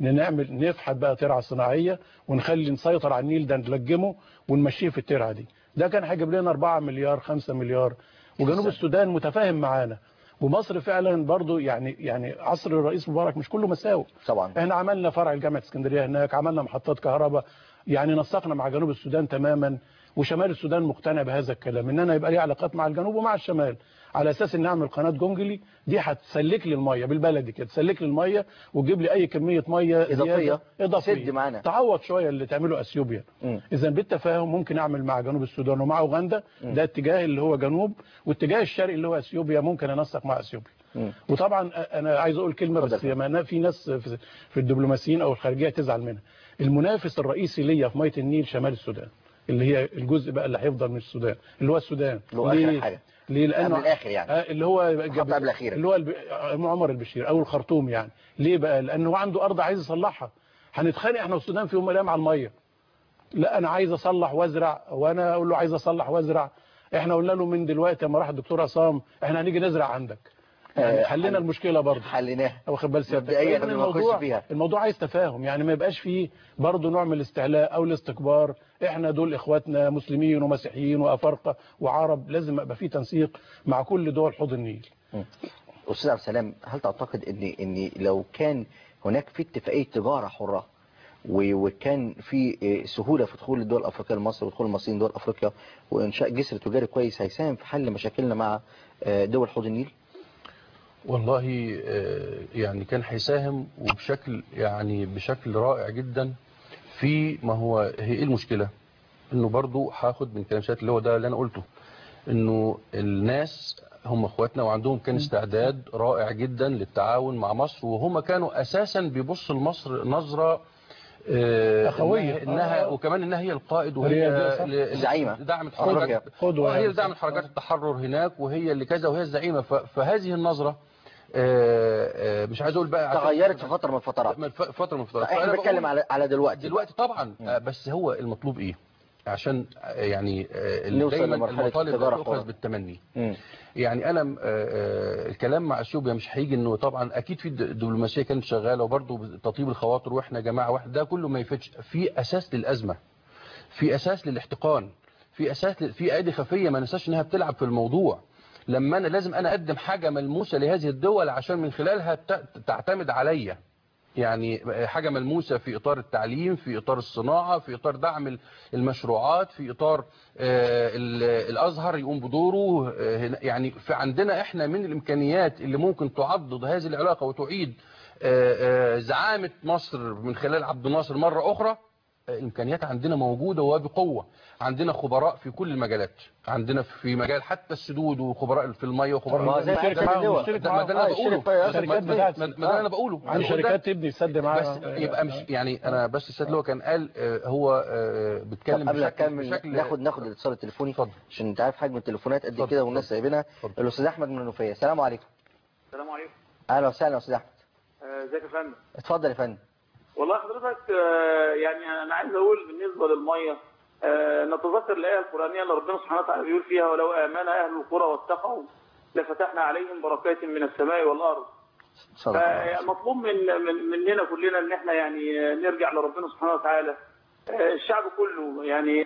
ان نعمل نفحت بقى ترعه صناعيه ونخلي نسيطر على النيل ده نلجمه ونمشيه في الترعه دي ده كان هيجيب لنا 4 مليار 5 مليار وجنوب السودان متفاهم معانا ومصر فعلا برضو يعني يعني عصر الرئيس مبارك مش كله مساوئ طبعا احنا عملنا فرع جامعه اسكندريه هناك عملنا محطات كهرباء يعني نسقنا مع جنوب السودان تماما وشمال السودان مقتنع بهذا الكلام ان انا يبقى لي علاقات مع الجنوب ومع الشمال على اساس ان اعمل قناه جونجلي دي هتسلك لي الميه بالبلدي كده تسلك لي الميه وتجيب لي اي كميه ميه إضافية. زيادة اضافيه تسد معانا. تعوض شويه اللي تعمله اثيوبيا مم. اذا بالتفاهم ممكن اعمل مع جنوب السودان ومع اوغندا ده اتجاه اللي هو جنوب واتجاه الشرقي اللي هو اثيوبيا ممكن انسق مع اثيوبيا مم. وطبعا انا عايز اقول كلمه بس اتفضل. يا ما في ناس في في الدبلوماسيين او الخارجيه تزعل منها المنافس الرئيسي ليا في ميه النيل شمال السودان اللي هي الجزء بقى اللي هيفضل من السودان اللي هو السودان اللي هو آخر ليه؟ حاجة. ليه لانه قبل الآخر يعني. آه، اللي هو الخط قبل الأخيرة. اللي هو الب... عمر البشير او الخرطوم يعني ليه بقى لانه هو عنده ارض عايز يصلحها هنتخانق احنا والسودان في يوم من الايام على الميه لا انا عايز اصلح وازرع وانا اقول له عايز اصلح وازرع احنا قلنا له من دلوقتي لما راح الدكتور عصام احنا هنيجي نزرع عندك يعني آه، حلينا حل- المشكله برضه حليناها واخد بال سيادتك مبدئياً فإذن قبل ما نخش الموضوع فيها. الموضوع عايز تفاهم يعني ما يبقاش فيه برضه نوع من الاستعلاء او الاستكبار احنا دول اخواتنا مسلمين ومسيحيين وافارقه وعرب لازم يبقى فيه تنسيق مع كل دول حوض النيل استاذ عبد السلام هل تعتقد ان ان لو كان هناك في اتفاقيه تجاره حره و- وكان في إيه، سهوله في دخول الدول الافريقيه لمصر ودخول المصريين دول افريقيا وانشاء جسر تجاري كويس هيساهم في حل مشاكلنا مع آه، دول حوض النيل والله آه، يعني كان هيساهم وبشكل يعني بشكل رائع جدا في ما هو هي ايه المشكله انه برضو هاخد من كلام سيادة اللي هو ده اللي انا قلته انه الناس هم اخواتنا وعندهم كان استعداد رائع جدا للتعاون مع مصر وهم كانوا اساسا بيبصوا لمصر نظره آه، أخوية. إنها, إنها آه. وكمان انها هي القائد هي وهي دي صح. ل- زعيمة. دعمت قدوة. حركات قدوة آه، هي يعني. اللي دعمت حركات التحرر هناك وهي اللي كذا وهي الزعيمه ف- فهذه النظره آه، آه، مش عايز اقول بقى عشان- تغيرت في فتره من الفترات من ف- فتره من الفترات احنا فأنا بنتكلم بقول على على دلوقتي دلوقتي طبعا آه، بس هو المطلوب ايه عشان آه، يعني آه، نوصل دايما لمرحلة المطالب التجارة تؤخذ حرة. بالتمني مم. يعني انا آه، آه، الكلام مع اثيوبيا مش هيجي انه طبعا اكيد في د- دبلوماسيه كانت شغاله وبرضه تطيب الخواطر واحنا جماعه واحده ده كله ما يفيدش في اساس للازمه في اساس للاحتقان في اساس ل... في ايدي خفيه ما ننساش انها بتلعب في الموضوع لما انا لازم انا اقدم حاجه ملموسه لهذه الدول عشان من خلالها ت... تعتمد عليا يعني حاجة ملموسة في إطار التعليم في إطار الصناعة في إطار دعم المشروعات في إطار آه، ال- الأزهر يقوم بدوره آه، هنا- يعني في عندنا إحنا من الإمكانيات اللي ممكن تعضد هذه العلاقة وتعيد آه، آه، زعامة مصر من خلال عبد الناصر مرة أخرى آه، الإمكانيات عندنا موجودة وبقوة عندنا خبراء في كل المجالات عندنا في مجال حتى السدود وخبراء في المية ما وخبراء زي ما نشترك قال معاهم، اللواء. نشترك ده ما ده اللي آه، انا بقوله الشركة- آه، الشركات ما- بتاعت- ما ما ده اللي انا بقوله عن أنا بقول ده. شركات تبني سد معاها بس يبقى مش يعني انا بس السيد اللي هو كان قال آه، هو آه، طب بيتكلم قبل ما بشكل اكمل بشكل ناخد ناخد الاتصال التليفوني اتفضل. عشان انت عارف حجم التليفونات قد اتفضل، كده والناس اتفضل. سايبينها اتفضل. الاستاذ احمد من النوفيه السلام عليكم السلام عليكم اهلا وسهلا يا استاذ احمد آه، ازيك يا فندم اتفضل يا فندم والله حضرتك آه، يعني انا عايز اقول بالنسبه للميه آه، نتذكر الايه القرانيه اللي ربنا سبحانه وتعالى بيقول فيها ولو امن اهل القرى واتقوا لفتحنا عليهم بركات من السماء والارض صدق الله. فمطلوب من من مننا كلنا ان احنا يعني آه، نرجع لربنا سبحانه وتعالى آه، الشعب كله يعني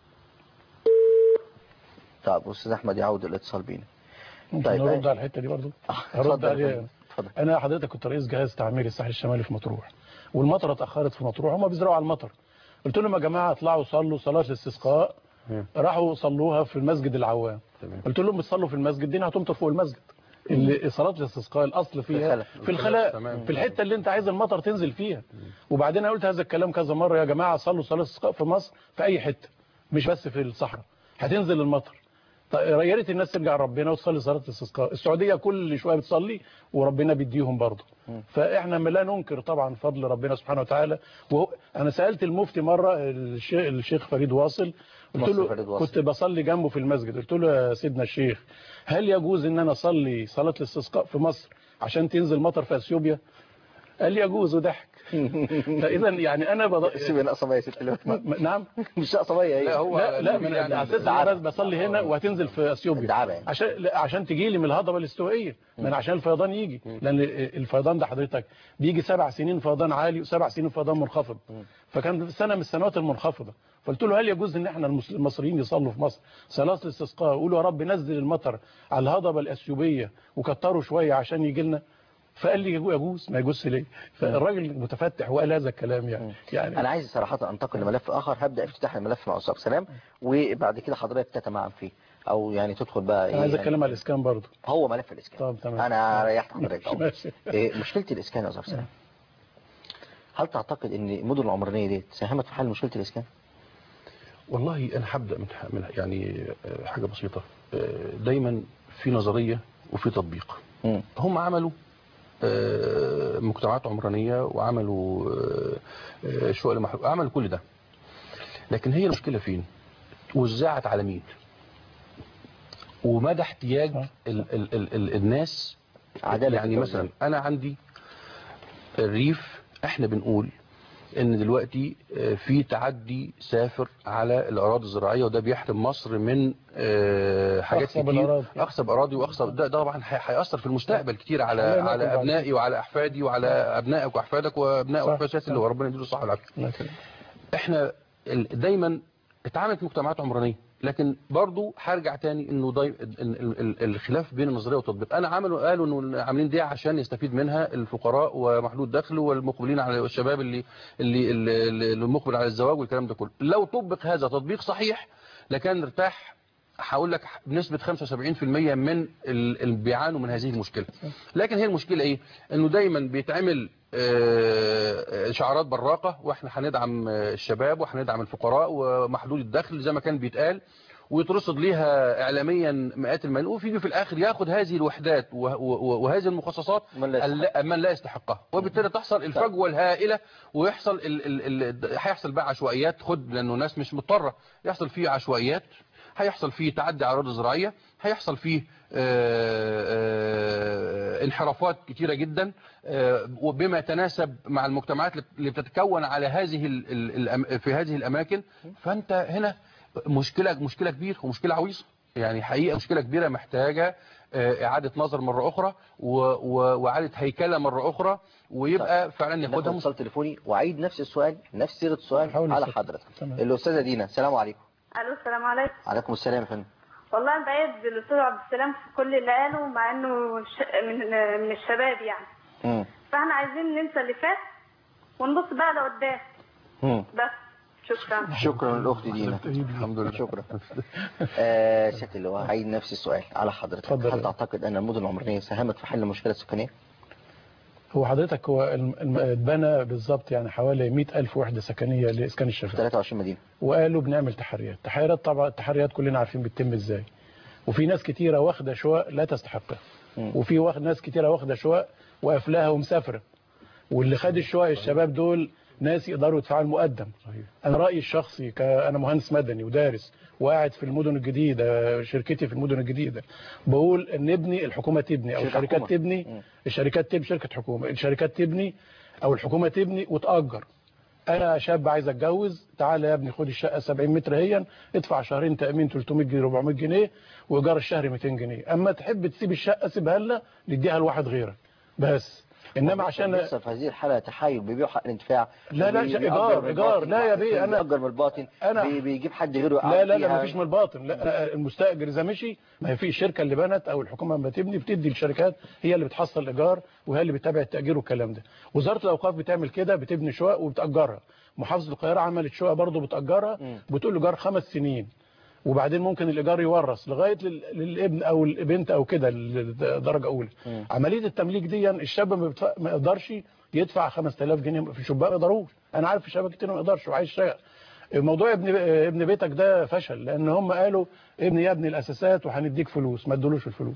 طب استاذ احمد يعود الاتصال بينا ممكن طيب، نرد آه. على الحته دي برضو اتفضل هرد يا عليها فندم. اتفضل انا حضرتك كنت رئيس جهاز تعمير الساحل الشمالي في مطروح والمطره اتاخرت في مطروح هم بيزرعوا على المطر قلت لهم يا جماعه اطلعوا صلوا صلاه الاستسقاء مم. راحوا صلوها في المسجد العوام تمام. قلت لهم بتصلوا في المسجد دي هتمطر فوق المسجد اللي صلاه الاستسقاء الاصل فيها الخلاء. في الخلاء تمام. في الحته اللي انت عايز المطر تنزل فيها وبعدين انا قلت هذا الكلام كذا مره يا جماعه صلوا صلاه الاستسقاء في مصر في اي حته مش بس في الصحراء هتنزل المطر طيب يا ريت الناس ترجع ربنا وتصلي صلاه الاستسقاء السعوديه كل شويه بتصلي وربنا بيديهم برضه فاحنا ما لا ننكر طبعا فضل ربنا سبحانه وتعالى وهو انا سالت المفتي مره الشيخ, الشيخ فريد واصل قلت مصر فريد له واصل. كنت بصلي جنبه في المسجد قلت له يا سيدنا الشيخ هل يجوز ان انا اصلي صلاه الاستسقاء في مصر عشان تنزل مطر في اثيوبيا قال لي يجوز وضحك فاذا يعني انا بض... سيبي القصبية يا ست اللي م- م- نعم مش قصبية هي لا هو لا لا من يعني على اساس ان دعابة. انا بس بصلي هنا وهتنزل في اثيوبيا دعابة يعني. عشان لا، عشان تجي لي من الهضبه الاستوائيه من عشان الفيضان يجي لان الفيضان ده حضرتك بيجي سبع سنين فيضان عالي وسبع سنين فيضان منخفض فكان في سنه من السنوات المنخفضه فقلت له هل يجوز ان احنا المس- المصريين يصلوا في مصر صلاه الاستسقاء يقولوا يا رب نزل المطر على الهضبه الاثيوبيه وكتروا شويه عشان يجي لنا فقال لي يجوز ما يجوزش ليه فالراجل متفتح وقال هذا الكلام يعني يعني انا عايز صراحة انتقل لملف اخر هبدأ افتتاح الملف مع استاذ سلام وبعد كده حضرتك تتمعن فيه او يعني تدخل بقى انا عايز يعني اتكلم على الاسكان برضه هو ملف الاسكان طب تمام انا ريحت حضرتك أهو. ماشي. إيه مشكلة الاسكان يا استاذ سلام هل تعتقد ان المدن العمرانية دي ساهمت في حل مشكلة الاسكان والله انا هبدا من من يعني آه، حاجه بسيطه آه، دايما في نظريه وفي تطبيق مم. هم عملوا آه، مجتمعات عمرانيه وعملوا آه، آه، شقق محروقه عملوا كل ده لكن هي المشكله فين وزعت على مين ومدى احتياج آه. ال ال ال ال الناس عدالة يعني التوزيع. مثلا انا عندي الريف احنا بنقول ان دلوقتي آه، في تعدي سافر على الاراضي الزراعيه وده بيحرم مصر من آه، حاجات أخصب كتير الأراضي. اخصب اراضي واخصب ده ده طبعا هي- هياثر في المستقبل كتير على خلينا على ناكل بعد ابنائي وعلى احفادي وعلى ابنائك واحفادك وابناء صح، واحفاد سيادة صح. اللي هو ربنا يديله الصحه والعافيه لكن احنا ال- دايما اتعملت مجتمعات عمرانيه لكن برضو هرجع تاني انه داي... ال- ال- ال- الخلاف بين النظريه والتطبيق انا عملوا قالوا انه عاملين دي عشان يستفيد منها الفقراء ومحدود دخل والمقبلين على الشباب اللي اللي اللي اللي المقبل على الزواج والكلام ده كله لو طبق هذا تطبيق صحيح لكان ارتاح هقول لك بنسبة 75% من ال- اللي بيعانوا من هذه المشكلة لكن هي المشكلة ايه انه دايما بيتعمل آه، شعارات براقة واحنا هندعم آه، الشباب وهندعم الفقراء ومحدود الدخل زي ما كان بيتقال ويترصد ليها اعلاميا مئات الملايين وفي في الاخر ياخد هذه الوحدات و- و- وهذه المخصصات من لا يستحق. الل- من لا يستحقها وبالتالي تحصل الفجوه الهائله ويحصل ال ال ال هيحصل بقى عشوائيات خد لانه ناس مش مضطره يحصل فيه عشوائيات هيحصل فيه تعدي على الاراضي الزراعيه هيحصل فيه آه، آه، انحرافات كتيره جدا آه، وبما يتناسب مع المجتمعات اللي بتتكون على هذه ال- ال- الأم- في هذه الاماكن فانت هنا مشكله مشكله كبيره ومشكله عويصه يعني حقيقه مشكله كبيره محتاجه آه، اعاده نظر مره اخرى و- و- واعاده هيكله مره اخرى ويبقى فعلا ناخد ياخدها اتصال تليفوني واعيد نفس السؤال نفس صيغه السؤال حاول على نسيب. حضرتك تمام. الاستاذه دينا السلام عليكم الو السلام عليكم عليكم السلام يا فندم والله انا بايد بالاستاذ عبد السلام في كل اللي قاله مع انه ش... من من الشباب يعني مم. فاحنا عايزين ننسى اللي فات ونبص بقى لقدام مم. بس شكرا شكرا للاخت دينا الحمد لله شكرا آه سيادة اللي هو عيد نفس السؤال على حضرتك اتفضل. هل تعتقد ان المدن العمرانيه ساهمت في حل المشكله السكانيه هو حضرتك هو الم- الم- اتبنى بالظبط يعني حوالي 100000 وحده سكنيه لاسكان في الشباب 23 مدينه وقالوا بنعمل تحريات تحريات طبعا التحريات كلنا عارفين بتتم ازاي وفي ناس كتيره واخده شقق لا تستحقها مم. وفي واخد ناس كتيره واخده شقق وقافلاها ومسافره واللي خد الشقق الشباب دول ناس يقدروا يدفعوا المقدم انا رايي الشخصي ك- انا مهندس مدني ودارس وقاعد في المدن الجديده شركتي في المدن الجديده بقول ان نبني الحكومه تبني او شركة الشركات حكومة. تبني مم. الشركات تبني شركه حكومه الشركات تبني او الحكومه تبني وتاجر انا شاب عايز اتجوز تعالى يا ابني خد الشقه 70 متر هي ادفع شهرين تامين 300 جنيه 400 جنيه وايجار الشهر 200 جنيه اما تحب تسيب الشقه سيبها لنا نديها لواحد غيرك بس انما عشان لسه في هذه الحاله تحايل بيبيعوا حق الانتفاع لا، لا، بي- شيء بيأجر إيجار، من إيجار. الباطن، لا يا بيه، أنا- بيأجر من الباطن أنا- بي- بيجيب حد غيره يقعد لا لا فيها. لا مفيش من الباطن لا المستاجر اذا مشي ما هي في الشركه اللي بنت او الحكومه لما تبني بتدي الشركات هي اللي بتحصل الايجار وهي اللي بتتابع التاجير والكلام ده وزاره الاوقاف بتعمل كده بتبني شقق وبتاجرها محافظه القاهره عملت شقق برضه بتاجرها بتقول له ايجار خمس سنين وبعدين ممكن الايجار يورث لغايه لل- للابن او البنت او كده درجه اولى عمليه التمليك دي الشاب ما بيدفع- ما يقدرش يدفع 5000 جنيه في الشباب ما يقدروش انا عارف شباب كتير ما يقدرش وعايز شقه موضوع ابن ابن بيتك ده فشل لان هم قالوا ابني يا ابني الاساسات وهنديك فلوس ما ادولوش الفلوس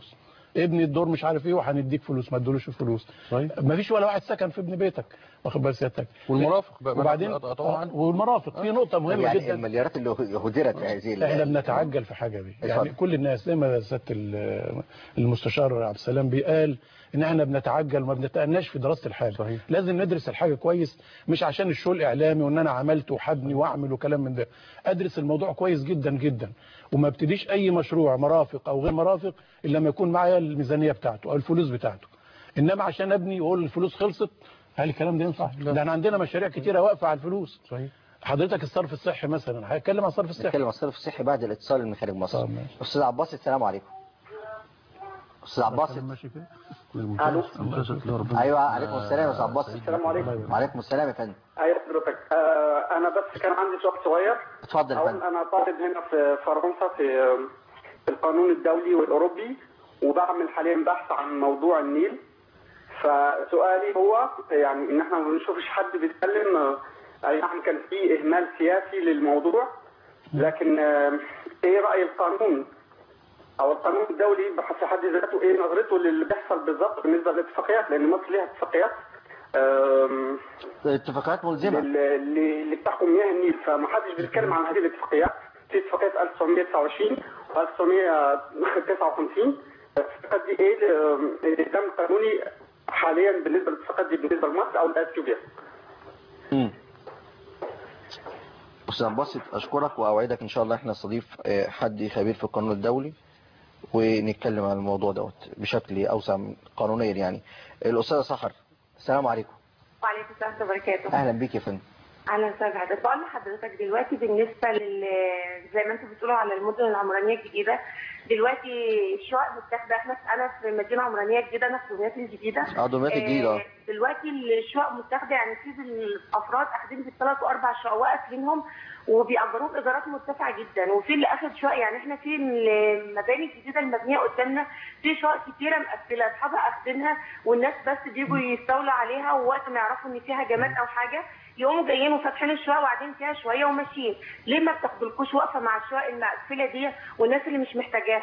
ابني الدور مش عارف ايه وهنديك فلوس ما ادولوش فلوس صحيح. ما فيش ولا واحد سكن في ابن بيتك واخد بال سيادتك والمرافق بقى وبعدين طبعا آه، والمرافق في نقطه مهمه يعني جدا المليارات اللي هدرت في هذه ال- احنا بنتعجل في حاجه دي يعني اتفضل. كل الناس زي ما سياده ال- المستشار عبد السلام بيقال ان احنا بنتعجل وما بنتأناش في دراسه الحاجه صحيح. لازم ندرس الحاجه كويس مش عشان الشو الاعلامي وان انا عملت وحبني واعمل وكلام من ده ادرس الموضوع كويس جدا جدا وما ابتديش اي مشروع مرافق او غير مرافق الا لما يكون معايا الميزانيه بتاعته او الفلوس بتاعته انما عشان ابني واقول الفلوس خلصت هل الكلام ده ينفع ده احنا عندنا مشاريع كتيره واقفه على الفلوس صحيح حضرتك الصرف الصحي مثلا هتكلم عن الصرف الصحي نتكلم عن الصرف الصحي بعد الاتصال من خارج مصر طب ماشي. استاذ عباس السلام عليكم استاذ عباس ماشي كده الو ايوه عليكم السلام يا استاذ عباس السلام عليكم وعليكم السلام يا فندم ايوه حضرتك آه انا بس كان عندي سؤال صغير اتفضل يا أو فندم انا طالب هنا في فرنسا في في القانون الدولي والاوروبي وبعمل حاليا بحث عن موضوع النيل فسؤالي هو يعني ان احنا ما بنشوفش حد بيتكلم آه، اي نعم كان في اهمال سياسي للموضوع لكن آه، ايه راي القانون او القانون الدولي في حد ذاته ايه نظرته للي بيحصل بالظبط بالنسبه للاتفاقيات لان مصر ليها اتفاقيات آم، اتفاقات ملزمه اللي اللي بتحكم مياه النيل فما حدش بيتكلم عن هذه الاتفاقيات في اتفاقيه 1929 و 1959 الاتفاقيات دي ايه الالتزام القانوني حاليا بالنسبه للاتفاقيات دي بالنسبه لمصر او لاثيوبيا مم. استاذ عباس اشكرك واوعدك ان شاء الله احنا نستضيف آه، حد خبير في القانون الدولي ونتكلم عن الموضوع دوت بشكل اوسع من- قانونيا يعني الاستاذه سحر السلام عليكم وعليكم السلام ورحمه الله وبركاته اهلا بيك يا فندم اهلا وسهلا بحضرتك بقول لحضرتك دلوقتي بالنسبه لل زي ما انتم بتقولوا على المدن العمرانيه الجديده دلوقتي الشقق متاخده احنا انا في مدينه عمرانيه جديده انا في دمياط الجديده اه دمياط الجديدة، اه. آه، دلوقتي الشقق متاخده يعني في الافراد اخدين بالثلاث واربع شقق واقفينهم وبيأجروهم ايجارات مرتفعه جدا وفي اللي اخد شقق يعني احنا في المباني الجديده المبنيه قدامنا في شقق كتيره مقفله اصحابها اخدينها والناس بس بيجوا يستولوا عليها ووقت ما يعرفوا ان فيها جمال او حاجه يقوموا جايين وفاتحين الشقق وقاعدين فيها شويه وماشيين ليه ما بتاخدولكوش واقفه مع الشقق المقفله دي والناس اللي مش محتاجاها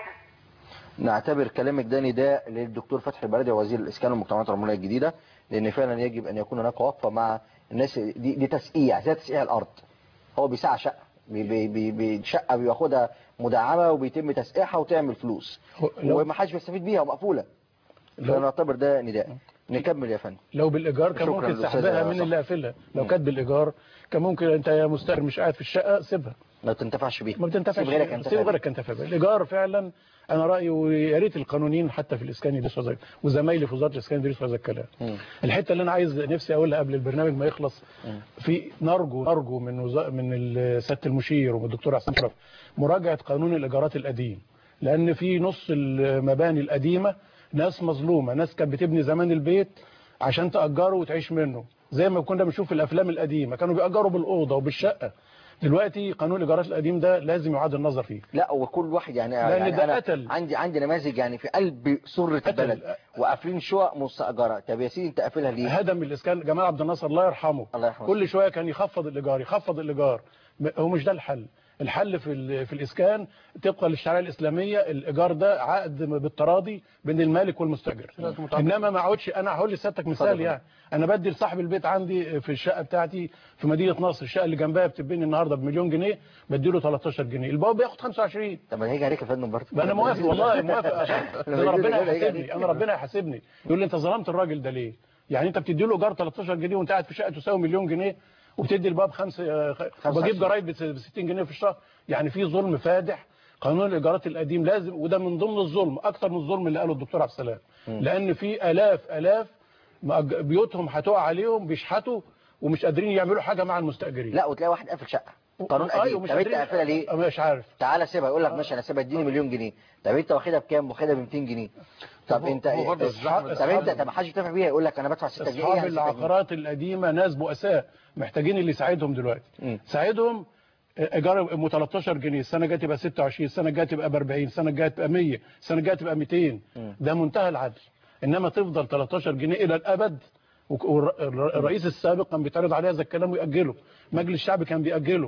نعتبر كلامك ده نداء للدكتور فتحي البلدي وزير الاسكان والمجتمعات العمرانيه الجديده لان فعلا يجب ان يكون هناك وقفه مع الناس دي, دي تسقيع زي تسقيع الارض هو بيسعى شقه بي بي بي بي شقه بياخدها مدعمه وبيتم تسقيعها وتعمل فلوس هو- لو- ومحدش بيستفيد بيها ومقفوله لو- فنعتبر ده نداء نكمل يا فندم لو بالايجار كان شكراً ممكن للأستاذ سحبها من صح. اللي قافلها لو مم. كانت بالايجار كان ممكن انت يا مستاجر مش قاعد في الشقه سيبها ما تنتفعش بيها ما بتنتفعش سيب غيرك سيب ينتفع بيها. غيرك ينتفع بيها الايجار فعلا انا رايي ويا ريت القانونيين حتى في الاسكان يدرسوا هذا وزمايلي في وزاره الاسكان يدرسوا هذا الكلام مم. الحته اللي انا عايز نفسي اقولها قبل البرنامج ما يخلص في نرجو نرجو من وزا... من ال- سياده المشير ومن الدكتور حسن شرف مراجعه قانون الايجارات القديم لان في نص المباني القديمه ناس مظلومه ناس كانت بتبني زمان البيت عشان تاجره وتعيش منه زي ما كنا بنشوف في الافلام القديمه كانوا بيأجروا بالاوضه وبالشقه دلوقتي قانون الايجارات القديم ده لازم يعاد النظر فيه لا وكل واحد يعني, لأن يعني ده أنا قتل. عندي عندي نماذج يعني في قلب سرة قتل. البلد وقافلين شقق مستأجرة طب يا سيدي انت قافلها ليه؟ هدم الاسكان جمال عبد الناصر الله يرحمه الله يرحمه. كل شويه كان يخفض الايجار يخفض الايجار م- هو مش ده الحل الحل في ال- في الاسكان طبقا للشريعه الاسلاميه الايجار ده عقد بالتراضي بين المالك والمستاجر انما ما اقعدش انا هقول لسيادتك مثال اتفضل. يعني انا بدي لصاحب البيت عندي في الشقه بتاعتي في مدينه نصر الشقه اللي جنبها بتبني النهارده بمليون جنيه بدي له 13 جنيه الباب بياخد 25 طب ما هيجي عليك يا فندم برضه ما انا موافق والله موافق عشان لما أنا يجي ربنا يقول هيجي يحاسبني عليك. انا ربنا يحاسبني يقول لي انت ظلمت الراجل ده ليه يعني انت بتدي له ايجار 13 جنيه وانت قاعد في شقه تساوي مليون جنيه وبتدي الباب خمسه آه، خ- 25. وبجيب جرايد ب 60 جنيه في الشهر يعني في ظلم فادح قانون الايجارات القديم لازم وده من ضمن الظلم اكتر من الظلم اللي قاله الدكتور عبد السلام لان في الاف الاف مأج- بيوتهم هتقع عليهم بيشحتوا ومش قادرين يعملوا حاجه مع المستاجرين لا وتلاقي واحد قافل شقة قانون ايوه قديم مش طب انت قادرين قافلها ليه؟ مش عارف تعالى سيبها يقول لك ماشي انا سيبها اديني مليون جنيه طب انت واخدها بكام؟ واخدها ب 200 جنيه طب هو- انت هو برضه طب الزحمة انت أصحاب- طب ما حدش يدفع بيها يقول لك انا بدفع 6 جنيه اصحاب يعني 6 جنيه. العقارات القديمه ناس بؤساء محتاجين اللي يساعدهم دلوقتي مم. ساعدهم ايجار ام 13 جنيه السنه الجايه تبقى 26 السنه الجايه تبقى ب 40 السنه الجايه تبقى 100 السنه الجايه تبقى 200 ده منتهى العدل انما تفضل 13 جنيه الى الابد وك- والر- الر- الرئيس السابق كان بيتعرض عليه هذا الكلام ويأجله مجلس الشعب كان بيأجله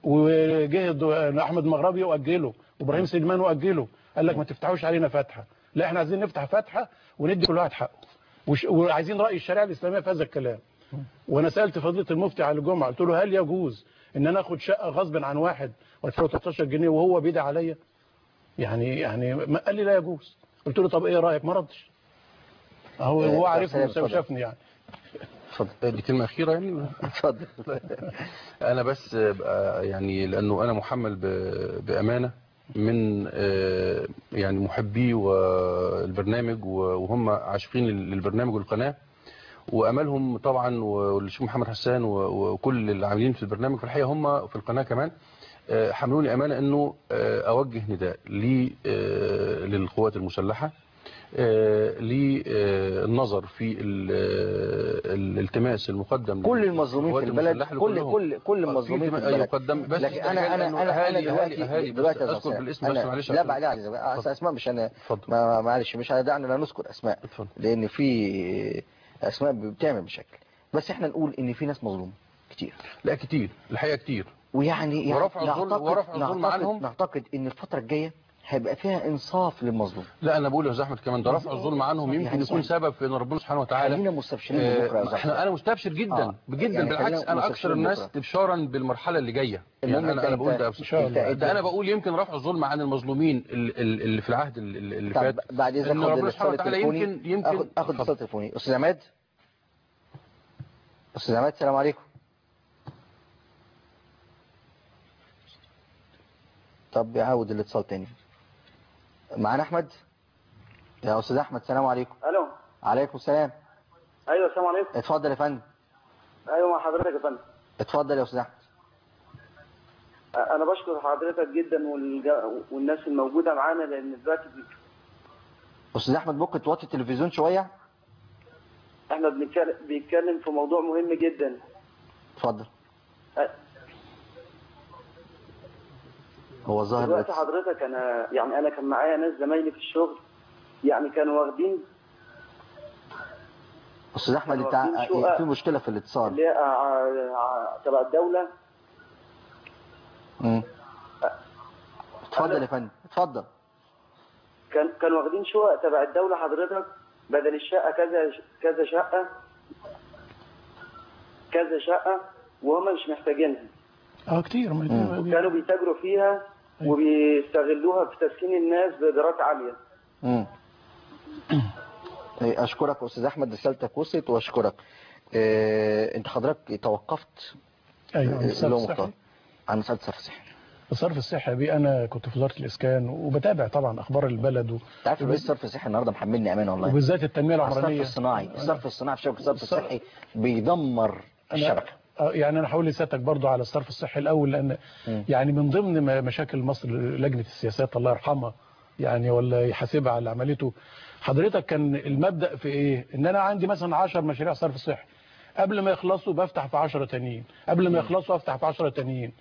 وجه الد- احمد المغربي واجله وابراهيم سليمان واجله قال لك ما تفتحوش علينا فتحه لا احنا عايزين نفتح فتحه وندي كل واحد حقه وش... وعايزين راي الشريعه الاسلاميه في هذا الكلام وانا سالت فضيله المفتي على الجمعه قلت له هل يجوز ان انا اخد شقه غصب عن واحد وادفع له 13 جنيه وهو بيدعي عليا يعني يعني ما قال لي لا يجوز قلت له طب ايه رايك ما ردش هو آه، هو طب عارفني سلام، اتفضل. وشافني يعني اتفضل دي كلمة أخيرة يعني اتفضل أنا بس بقى يعني لأنه أنا محمل ب- بأمانة من آه، يعني محبي والبرنامج وهم عاشقين للبرنامج والقناة وأملهم طبعا والشيخ محمد حسان و- وكل العاملين في البرنامج في الحقيقة هم في القناة كمان آه، حملوني أمانة أنه آه، أوجه نداء لي- آه، للقوات المسلحة آه، للنظر في ال- الالتماس المقدم كل المظلومين في للقوات البلد المسلحة كل كلهم. كل كل آه، المظلومين في التماس البلد يقدم بس لكن انا انا لأنه انا انا أهالي- دلوقتي أهالي- أهالي بس دلوقتي يا اذكر أستاذ بالاسم أنا- بس معلش لا عشان- بعد عايز اتفضل. اسماء مش انا اتفضل. ما معلش مش هدعنا لا نذكر اسماء اتفضل. لان في اسماء بتعمل مشاكل بس احنا نقول ان في ناس مظلومه كتير لا كتير الحقيقة كتير ويعني يعني ورفع الظلم- نعتقد ورفع الظلم نعتقد عنهم. نعتقد ان الفتره الجايه هيبقى فيها انصاف للمظلوم لا انا بقول يا استاذ احمد كمان ده رفع الظلم عنهم يمكن يعني يكون يعني سبب في ان ربنا سبحانه وتعالى خلينا مستبشرين آه، بكره يا أستاذ احنا انا مستبشر جدا آه. جدا يعني بالعكس خلينا انا اكثر مستبشرين الناس بكرة. ابشارا بالمرحله اللي جايه المهم يعني انا أنت- انا بقول ده أنت- بس- شاء الله. أنت- ده انا بقول يمكن رفع الظلم عن المظلومين ال- ال- اللي في العهد ال- ال- اللي طب فات بعد اذنك ان خد ربنا الاتصال سبحانه وتعالى التليفوني يمكن يمكن اخد اخد اتفضل. اتصال تليفوني استاذ عماد استاذ عماد السلام عليكم طب يعود الاتصال تاني معانا احمد يا استاذ احمد السلام عليكم الو عليكم السلام ايوه السلام عليكم اتفضل يا فندم ايوه مع حضرتك يا فندم اتفضل يا استاذ احمد انا بشكر حضرتك جدا والج... والناس الموجوده معانا لان دلوقتي استاذ احمد ممكن توطي التلفزيون شويه احنا بنتكلم بيتكلم في موضوع مهم جدا اتفضل أه، هو ظاهر دلوقتي بس. حضرتك انا يعني انا كان معايا ناس زمايلي في الشغل يعني كانوا واخدين استاذ احمد انت واخدين شقق في مشكله في الاتصال اللي هي ع- ع- تبع الدوله مم. اتفضل يا فندم اتفضل كان كانوا واخدين شقق تبع الدوله حضرتك بدل الشقه كذا كذا شقه كذا شقه وهم مش محتاجينها اه كتير ما كانوا بيتاجروا فيها وبيستغلوها في تسكين الناس بإيجارات عالية مم. إيه، اشكرك استاذ احمد رسالتك وصلت واشكرك إيه، انت حضرتك توقفت ايوه عن إيه، الصرف اللي هو الصحي مختار. عن مسألة صرف صحي الصرف الصحي بيه انا كنت في وزاره الاسكان وبتابع طبعا اخبار البلد و... انت عارف ايه الصرف الصحي النهارده محملني امانه والله وبالذات التنميه على الصرف العمرانيه الصناعي الصرف الصناعي في شبكه الصرف الصحي بيدمر الشبكه آه، يعني انا هقول لسيادتك برضو على الصرف الصحي الاول لان مم. يعني من ضمن م- مشاكل مصر لجنه السياسات الله يرحمها يعني ولا يحاسبها على اللي عملته حضرتك كان المبدا في ايه ان انا عندي مثلا 10 مشاريع صرف صحي قبل ما يخلصوا بفتح في 10 تانيين قبل ما يخلصوا افتح في 10 تانيين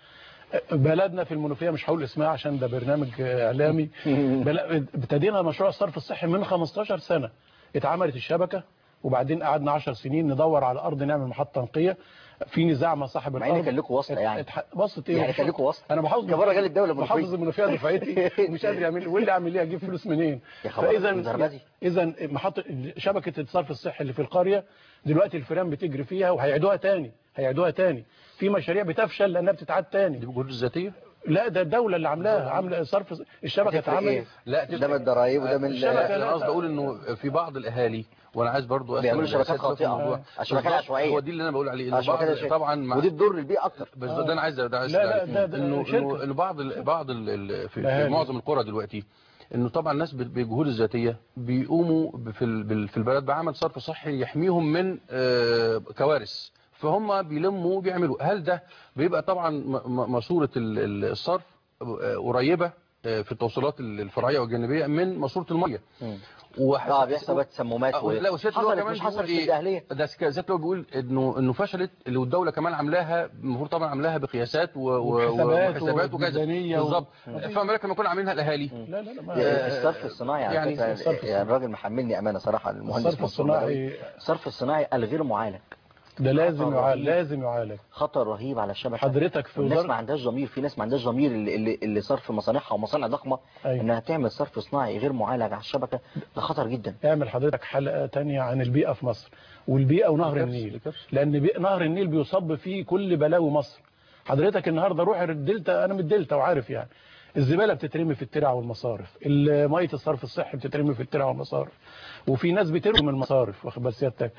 بلدنا في المنوفيه مش هقول اسمها عشان ده برنامج اعلامي بل- ابتدينا مشروع الصرف الصحي من 15 سنه اتعملت الشبكه وبعدين قعدنا 10 سنين ندور على ارض نعمل محطه تنقيه في نزاع مع صاحب مع الارض ان كان لكم واسطه يعني اتح- واسطه ايه يعني كان لكم واسطه انا محافظ كبار رجال الدوله المنوفية. محافظ المنوفيه دفعتي ومش قادر يعمل واللي اعمل ايه اجيب فلوس منين يا خبر الدرجة دي. اذا محطه شبكه الصرف الصحي اللي في القريه دلوقتي الفيران بتجري فيها وهيعيدوها تاني هيعيدوها تاني في مشاريع بتفشل لانها بتتعاد تاني دي بجهود الذاتيه لا ده الدوله اللي عاملاها عامله صرف الشبكه هتفرق إيه؟ اتعملت لا ده من الضرايب وده من الشبكة انا قصدي اقول انه في بعض الاهالي وانا عايز برضو أسأل بيعملوا شبكات الأساتذة في خاطئة. الموضوع. آه. شبكات بالظبط، عشوائية. هو دي اللي انا بقول عليه انه عشان بعض كده شيء. طبعا مع ودي تضر البيئه اكتر بس ده انا عايز ده عايز لا، لا، أعرف. ده- ده انه شركة. انه إنه بعض ال بعض ال ال في, في الأهالي. معظم القرى دلوقتي انه طبعا الناس بال- بالجهود الذاتيه بيقوموا ب- في ال- بال- في البلد بعمل صرف صحي يحميهم من آه، كوارث فهم بيلموا وبيعملوا هل ده بيبقى طبعا م- م- ماسوره ال- ال- الصرف آه، قريبه آه، في التوصيلات ال- الفرعيه والجانبيه من ماسوره الميه وح- اه بيحصل بقى تسممات آه، و- لا وسيادة اللواء حصلت كمان مش حصلت بيقول في إيه؟ الدهليه ده سك- سيادة اللواء بيقول انه انه فشلت اللي والدوله كمان عاملاها المفروض طبعا عاملاها بقياسات و- و- وحسابات وحسابات وكذا وميزانية و- بالظبط فما بالك لما يكون عاملينها الاهالي لا لا لا ما- يعني الصرف الصناعي على يعني فكره الصرف يعني الراجل محملني امانه صراحه المهندس الصرف منصور الصناعي مدعي. الصرف الصناعي الغير معالج ده لازم خطر يعالج رهيب. لازم يعالج خطر رهيب على الشبكه حضرتك في الناس وزارة ما عندهاش ضمير في ناس ما عندهاش ضمير اللي, اللي, اللي صرف مصانعها ومصانع ضخمه أيوة. انها تعمل صرف صناعي غير معالج على الشبكه ده خطر جدا اعمل حضرتك حلقة تانية عن البيئة في مصر والبيئة ونهر كارثة، النيل كارثة. لأن بي... نهر النيل بيصب فيه كل بلاوي مصر حضرتك النهاردة روح الدلتا أنا من الدلتا وعارف يعني الزبالة بتترمي في الترع والمصارف ال- مية الصرف الصحي بتترمي في الترع والمصارف وفي ناس بترمي من المصارف واخد بال سيادتك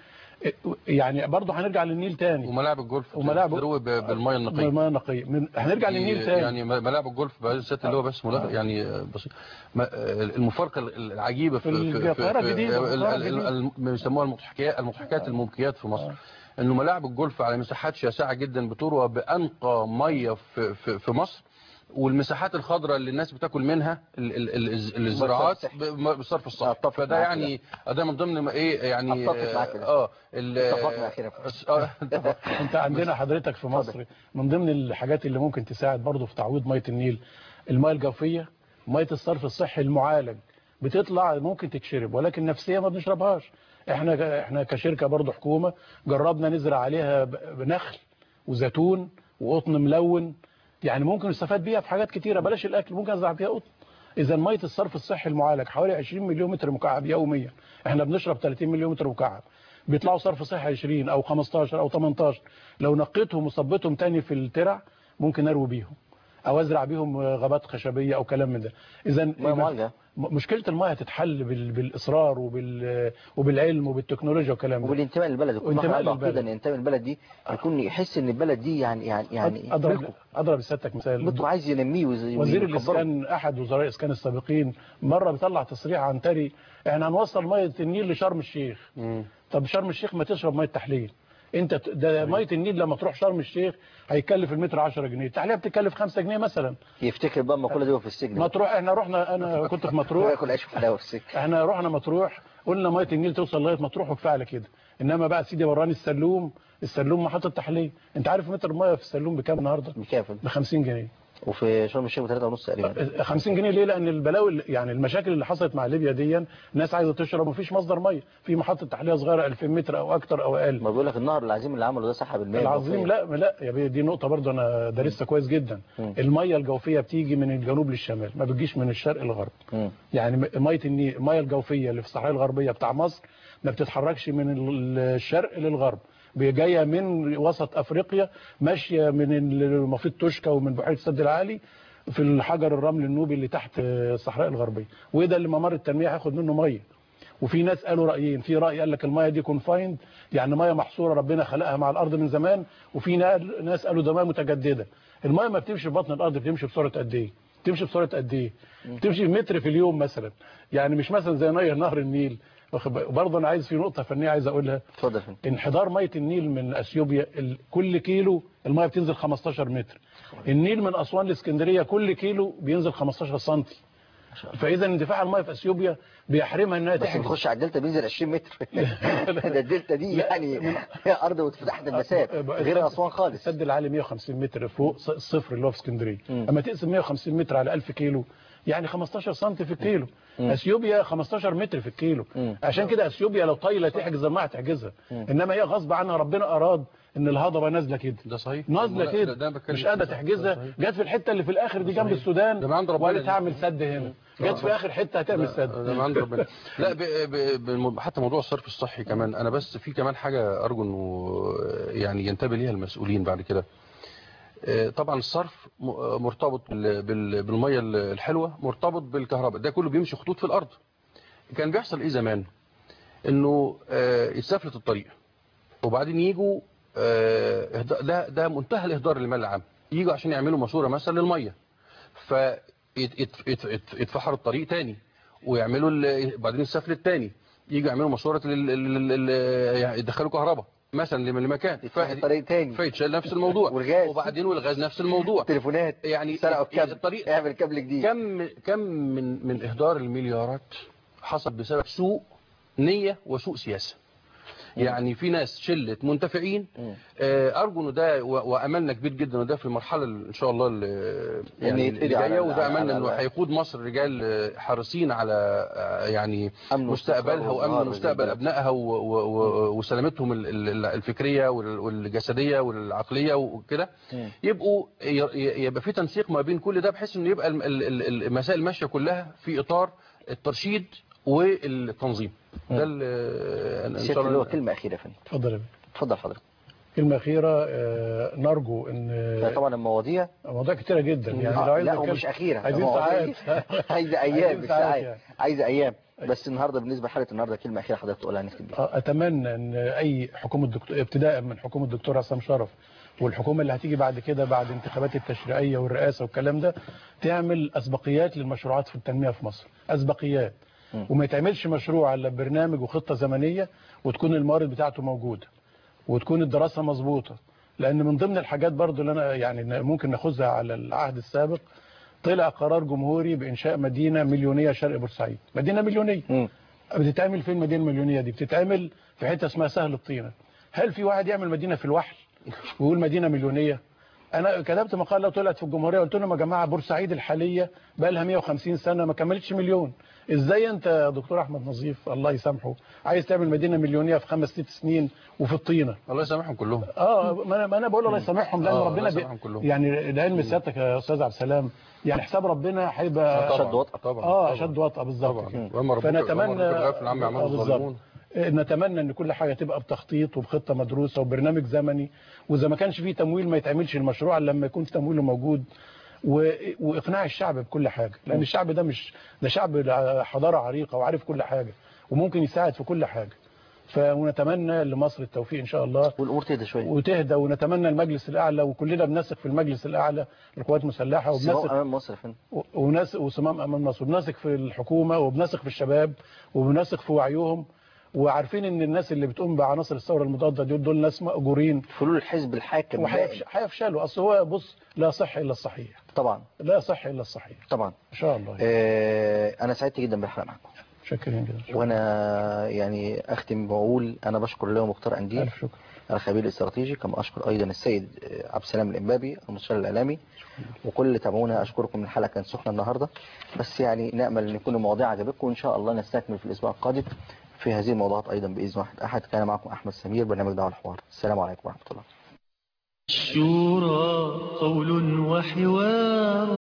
يعني برضه هنرجع للنيل تاني وملاعب الجولف وملاعب- بتروي ب- بالميه النقيه المياه النقية من... هنرجع للنيل تاني يعني ملاعب الجولف بقى الست اللي هو بس ملاعب يعني بسيط ما- المفارقه العجيبه في في في القاهرة في- الجديدة، ال- القاهرة ال- الجديدة. ال- بيسموها المضحكات المضحكات الممكيات في مصر انه ملاعب الجولف على مساحات شاسعه جدا بتروى بانقى ميه في في, في مصر والمساحات الخضراء اللي الناس بتاكل منها ال- ال- ال- الزراعات الصحي. ب- بالصرف الصحي أتفق فده معاك يعني ده من ضمن ما ايه يعني أتفق معاك كده. اه ال- اتفقنا أخيراً. آه، اتفق. انت عندنا حضرتك في مصر من ضمن الحاجات اللي ممكن تساعد برضه في تعويض ميه النيل الميه الجوفيه ميه الصرف الصحي المعالج بتطلع ممكن تتشرب ولكن نفسيا ما بنشربهاش احنا احنا كشركه برضه حكومه جربنا نزرع عليها ب- بنخل وزيتون وقطن ملون يعني ممكن نستفاد بيها في حاجات كتيره بلاش الاكل ممكن ازرع فيها قطن اذا ميه الصرف الصحي المعالج حوالي 20 مليون متر مكعب يوميا احنا بنشرب 30 مليون متر مكعب بيطلعوا صرف صحي 20 او 15 او 18 لو نقيتهم وصبيتهم تاني في الترع ممكن اروي بيهم او ازرع بيهم غابات خشبيه او كلام من ده اذا مياه معالجة. م- مشكله الميه هتتحل بال- بالاصرار وبال وبالعلم وبالتكنولوجيا والكلام ده وبالانتماء للبلد كل وانتماء واحد عنده للبلد. عقيده ان ينتمي للبلد دي يكون يحس ان البلد دي يعني يعني يعني اضرب ملكه اضرب لسيادتك مثال بده عايز ينميه ويز- وزير ويكبره. الاسكان احد وزراء الاسكان السابقين مره بيطلع تصريح عن تري احنا هنوصل ميه النيل لشرم الشيخ مم. طب شرم الشيخ ما تشرب ميه تحليل انت ت- ده ميه النيل لما تروح شرم الشيخ هيكلف المتر 10 جنيه التحليه بتكلف 5 جنيه مثلا يفتكر بقى المقوله دي وهو في السجن مطروح احنا رحنا انا كنت في مطروح ياكل عيش وحلاوه في السجن احنا رحنا مطروح قلنا ميه النيل توصل لغايه مطروح وكفايه على كده انما بقى سيدي وراني السلوم السلوم محطه تحليه انت عارف متر الميه في السلوم بكام النهارده مكافل ب 50 جنيه وفي شرم الشيخ بثلاثة ونص تقريبا 50 جنيه ليه لان البلاوي يعني المشاكل اللي حصلت مع ليبيا دي ناس عايزه تشرب ومفيش مصدر ميه في محطه تحليه صغيره 2000 متر او اكتر او اقل ما بيقول لك النهر العظيم اللي عمله ده سحب الماء العظيم لا لا يا بيه دي نقطه برضه انا دارسها كويس جدا مم. الميه الجوفيه بتيجي من الجنوب للشمال ما بتجيش من الشرق للغرب مم. يعني م- ميه النيل الميه الجوفيه اللي في الصحراء الغربيه بتاع مصر ما بتتحركش من ال- الشرق للغرب جايه من وسط افريقيا ماشيه من المفيد توشكا ومن بحيره السد العالي في الحجر الرمل النوبي اللي تحت الصحراء الغربيه وده اللي ممر التنميه هياخد منه ميه وفي ناس قالوا رايين في راي قال لك الميه دي كونفايند يعني ميه محصوره ربنا خلقها مع الارض من زمان وفي نا- ناس قالوا ده ميه متجدده الميه ما بتمشي في بطن الارض بتمشي بسرعه قد ايه بتمشي بسرعه قد ايه بتمشي متر في اليوم مثلا يعني مش مثلا زي ميه نهر النيل واخد بالك؟ برضه انا عايز في نقطه فنيه عايز اقولها اتفضل يا فندم. انحدار ميه النيل من اثيوبيا ال- كل كيلو الميه بتنزل 15 متر النيل من اسوان لاسكندريه كل كيلو بينزل 15 سم فاذا اندفاع الميه في اثيوبيا بيحرمها انها بس تحجز نخش على الدلتا بينزل 20 متر ده الدلتا دي لا، يعني من- هي ارض وتحت المسافه غير اسوان خالص السد العالي 150 متر فوق ص- الصفر اللي هو في اسكندريه مم. اما تقسم 150 متر على 1000 كيلو يعني 15 سم في الكيلو مم. اثيوبيا 15 متر في الكيلو مم. عشان كده اثيوبيا لو طايله تحجز ما هتحجزها انما هي غصب عنها ربنا اراد ان الهضبه نازله كده ده صحيح نازله لا، كده ده- ده بتكلم مش قادره فيه. ده تحجزها صحيح. جت في الحته اللي في الاخر دي جنب السودان ده من عند ربنا وقالت دي. هعمل سد هنا جت في اخر حته هتعمل ده سد ده من عند ربنا لا ب... ب... بالم- حتى موضوع الصرف الصحي كمان انا بس في كمان حاجه ارجو انه يعني ينتبه ليها المسؤولين بعد كده آه، طبعا الصرف م- آه، مرتبط بال... بال... بالميه الحلوه مرتبط بالكهرباء ده كله بيمشي خطوط في الارض كان بيحصل ايه زمان انه آه، يتسافلت الطريق وبعدين يجوا آه، إهدا- ده ده منتهى الاهدار للمال العام يجوا عشان يعملوا ماسوره مثلا للميه فيتفحروا الطريق تاني ويعملوا ال- بعدين السفل التاني يجوا يعملوا ماسوره لل- لل- لل- يعني يدخلوا كهرباء مثلا لم- لمكان يتفتح الطريق تاني فيتشال نفس الموضوع والغاز. وبعدين والغاز نفس الموضوع تليفونات يعني سرقوا الكابل الطريق اعمل كابل جديد كم كم من من اهدار المليارات حصل بسبب سوء نية وسوء سياسة يعني في ناس شله منتفعين آه، ارجو انه ده و- واملنا كبير جدا انه ده في المرحله ال- ان شاء الله ال- يعني يتقضي اللي على- جايه وده على- املنا على- انه هيقود مصر رجال آه، حريصين على آه، يعني أمن مستقبلها واستقرار وامن وازدهار مستقبل البلد. ابنائها و- و- و- وسلامتهم ال- ال- الفكريه وال- والجسديه والعقليه وكده يبقوا ي- ي- يبقى في تنسيق ما بين كل ده بحيث انه يبقى الم- ال- ال- المسائل ماشيه كلها في اطار الترشيد والتنظيم ده ال- ان سيادة شاء اللي هو الله كلمة أخيرة يا فندم اتفضل يا بيه. اتفضل حضرتك كلمة أخيرة آه، نرجو إن طبعا المواضيع مواضيع كتيرة جدا يعني آه، لو عايز لا هو نتكلم- مش أخيرة عايزين هو ساعات عايزة أيام عايزين مش ساعات ساعات يعني. عايزة أيام بس النهاردة بالنسبة لحالة النهاردة كلمة أخيرة حضرتك تقولها نختم بيها آه، اتمنى ان اي حكومه دكتور ابتداء من حكومه الدكتور عصام شرف والحكومه اللي هتيجي بعد كده بعد انتخابات التشريعيه والرئاسه والكلام ده تعمل اسبقيات للمشروعات في التنميه في مصر اسبقيات وما يتعملش مشروع الا ببرنامج وخطه زمنيه وتكون الموارد بتاعته موجوده وتكون الدراسه مظبوطه لان من ضمن الحاجات برضو اللي انا يعني ممكن ناخذها على العهد السابق طلع قرار جمهوري بانشاء مدينه مليونيه شرق بورسعيد مدينه مليونيه بتتعمل فين المدينه المليونيه دي بتتعمل في حته اسمها سهل الطينه هل في واحد يعمل مدينه في الوحل ويقول مدينه مليونيه انا كتبت مقاله طلعت في الجمهوريه قلت لهم يا جماعه بورسعيد الحاليه بقى لها 150 سنه ما كملتش مليون ازاي انت يا دكتور احمد نظيف الله يسامحه عايز تعمل مدينه مليونيه في خمس ست سنين وفي الطينه الله يسامحهم كلهم اه ما انا ما انا بقول الله يسامحهم لان آه، الله ربنا يسامحهم بي... كلهم. يعني لعلم سيادتك يا استاذ عبد السلام يعني حساب ربنا هيبقى آه، طبعاً، أشد وطأة. طبعاً، اه طبعاً. اشد وطأة بالظبط طبعاً. كده. وأما ربك- وأما فنتمنى ربك الغافل عما يعمل آه، بالظبط. الظالمون. نتمنى ان كل حاجه تبقى بتخطيط وبخطه مدروسه وبرنامج زمني واذا ما كانش فيه تمويل ما يتعملش المشروع الا لما يكون تمويله موجود و... واقناع الشعب بكل حاجه لان الشعب ده مش ده شعب حضاره عريقه وعارف كل حاجه وممكن يساعد في كل حاجه فنتمنى لمصر التوفيق ان شاء الله والامور تهدى شويه وتهدى ونتمنى المجلس الاعلى وكلنا بنثق في المجلس الاعلى للقوات المسلحه سواء وبنثق امام مصر يا فندم وناس وصمام امام مصر وبنثق في الحكومه وبنثق في الشباب وبنثق في وعيهم وعارفين ان الناس اللي بتقوم بعناصر الثوره المضاده دول دول ناس ماجورين فلول الحزب الحاكم دائم. وهيفشلوا اصل هو بص لا صح الا الصحيح طبعا لا صح الا الصحيح طبعا ان شاء الله آه انا سعدت جدا بالحلقه معكم شكرا جدا وانا يعني اختم واقول انا بشكر اللواء مختار انديل الف شكر الخبير الاستراتيجي كما اشكر ايضا السيد آه، عبد السلام الامبابي المستشار الاعلامي وكل اللي تابعونا اشكركم الحلقه كانت سخنه النهارده بس يعني نامل ان يكون المواضيع عجبتكم وان شاء الله نستكمل في الاسبوع القادم في هذه الموضوعات ايضا باذن واحد احد كان معكم احمد سمير برنامج دعوه الحوار السلام عليكم ورحمه الله الشورى قول وحوار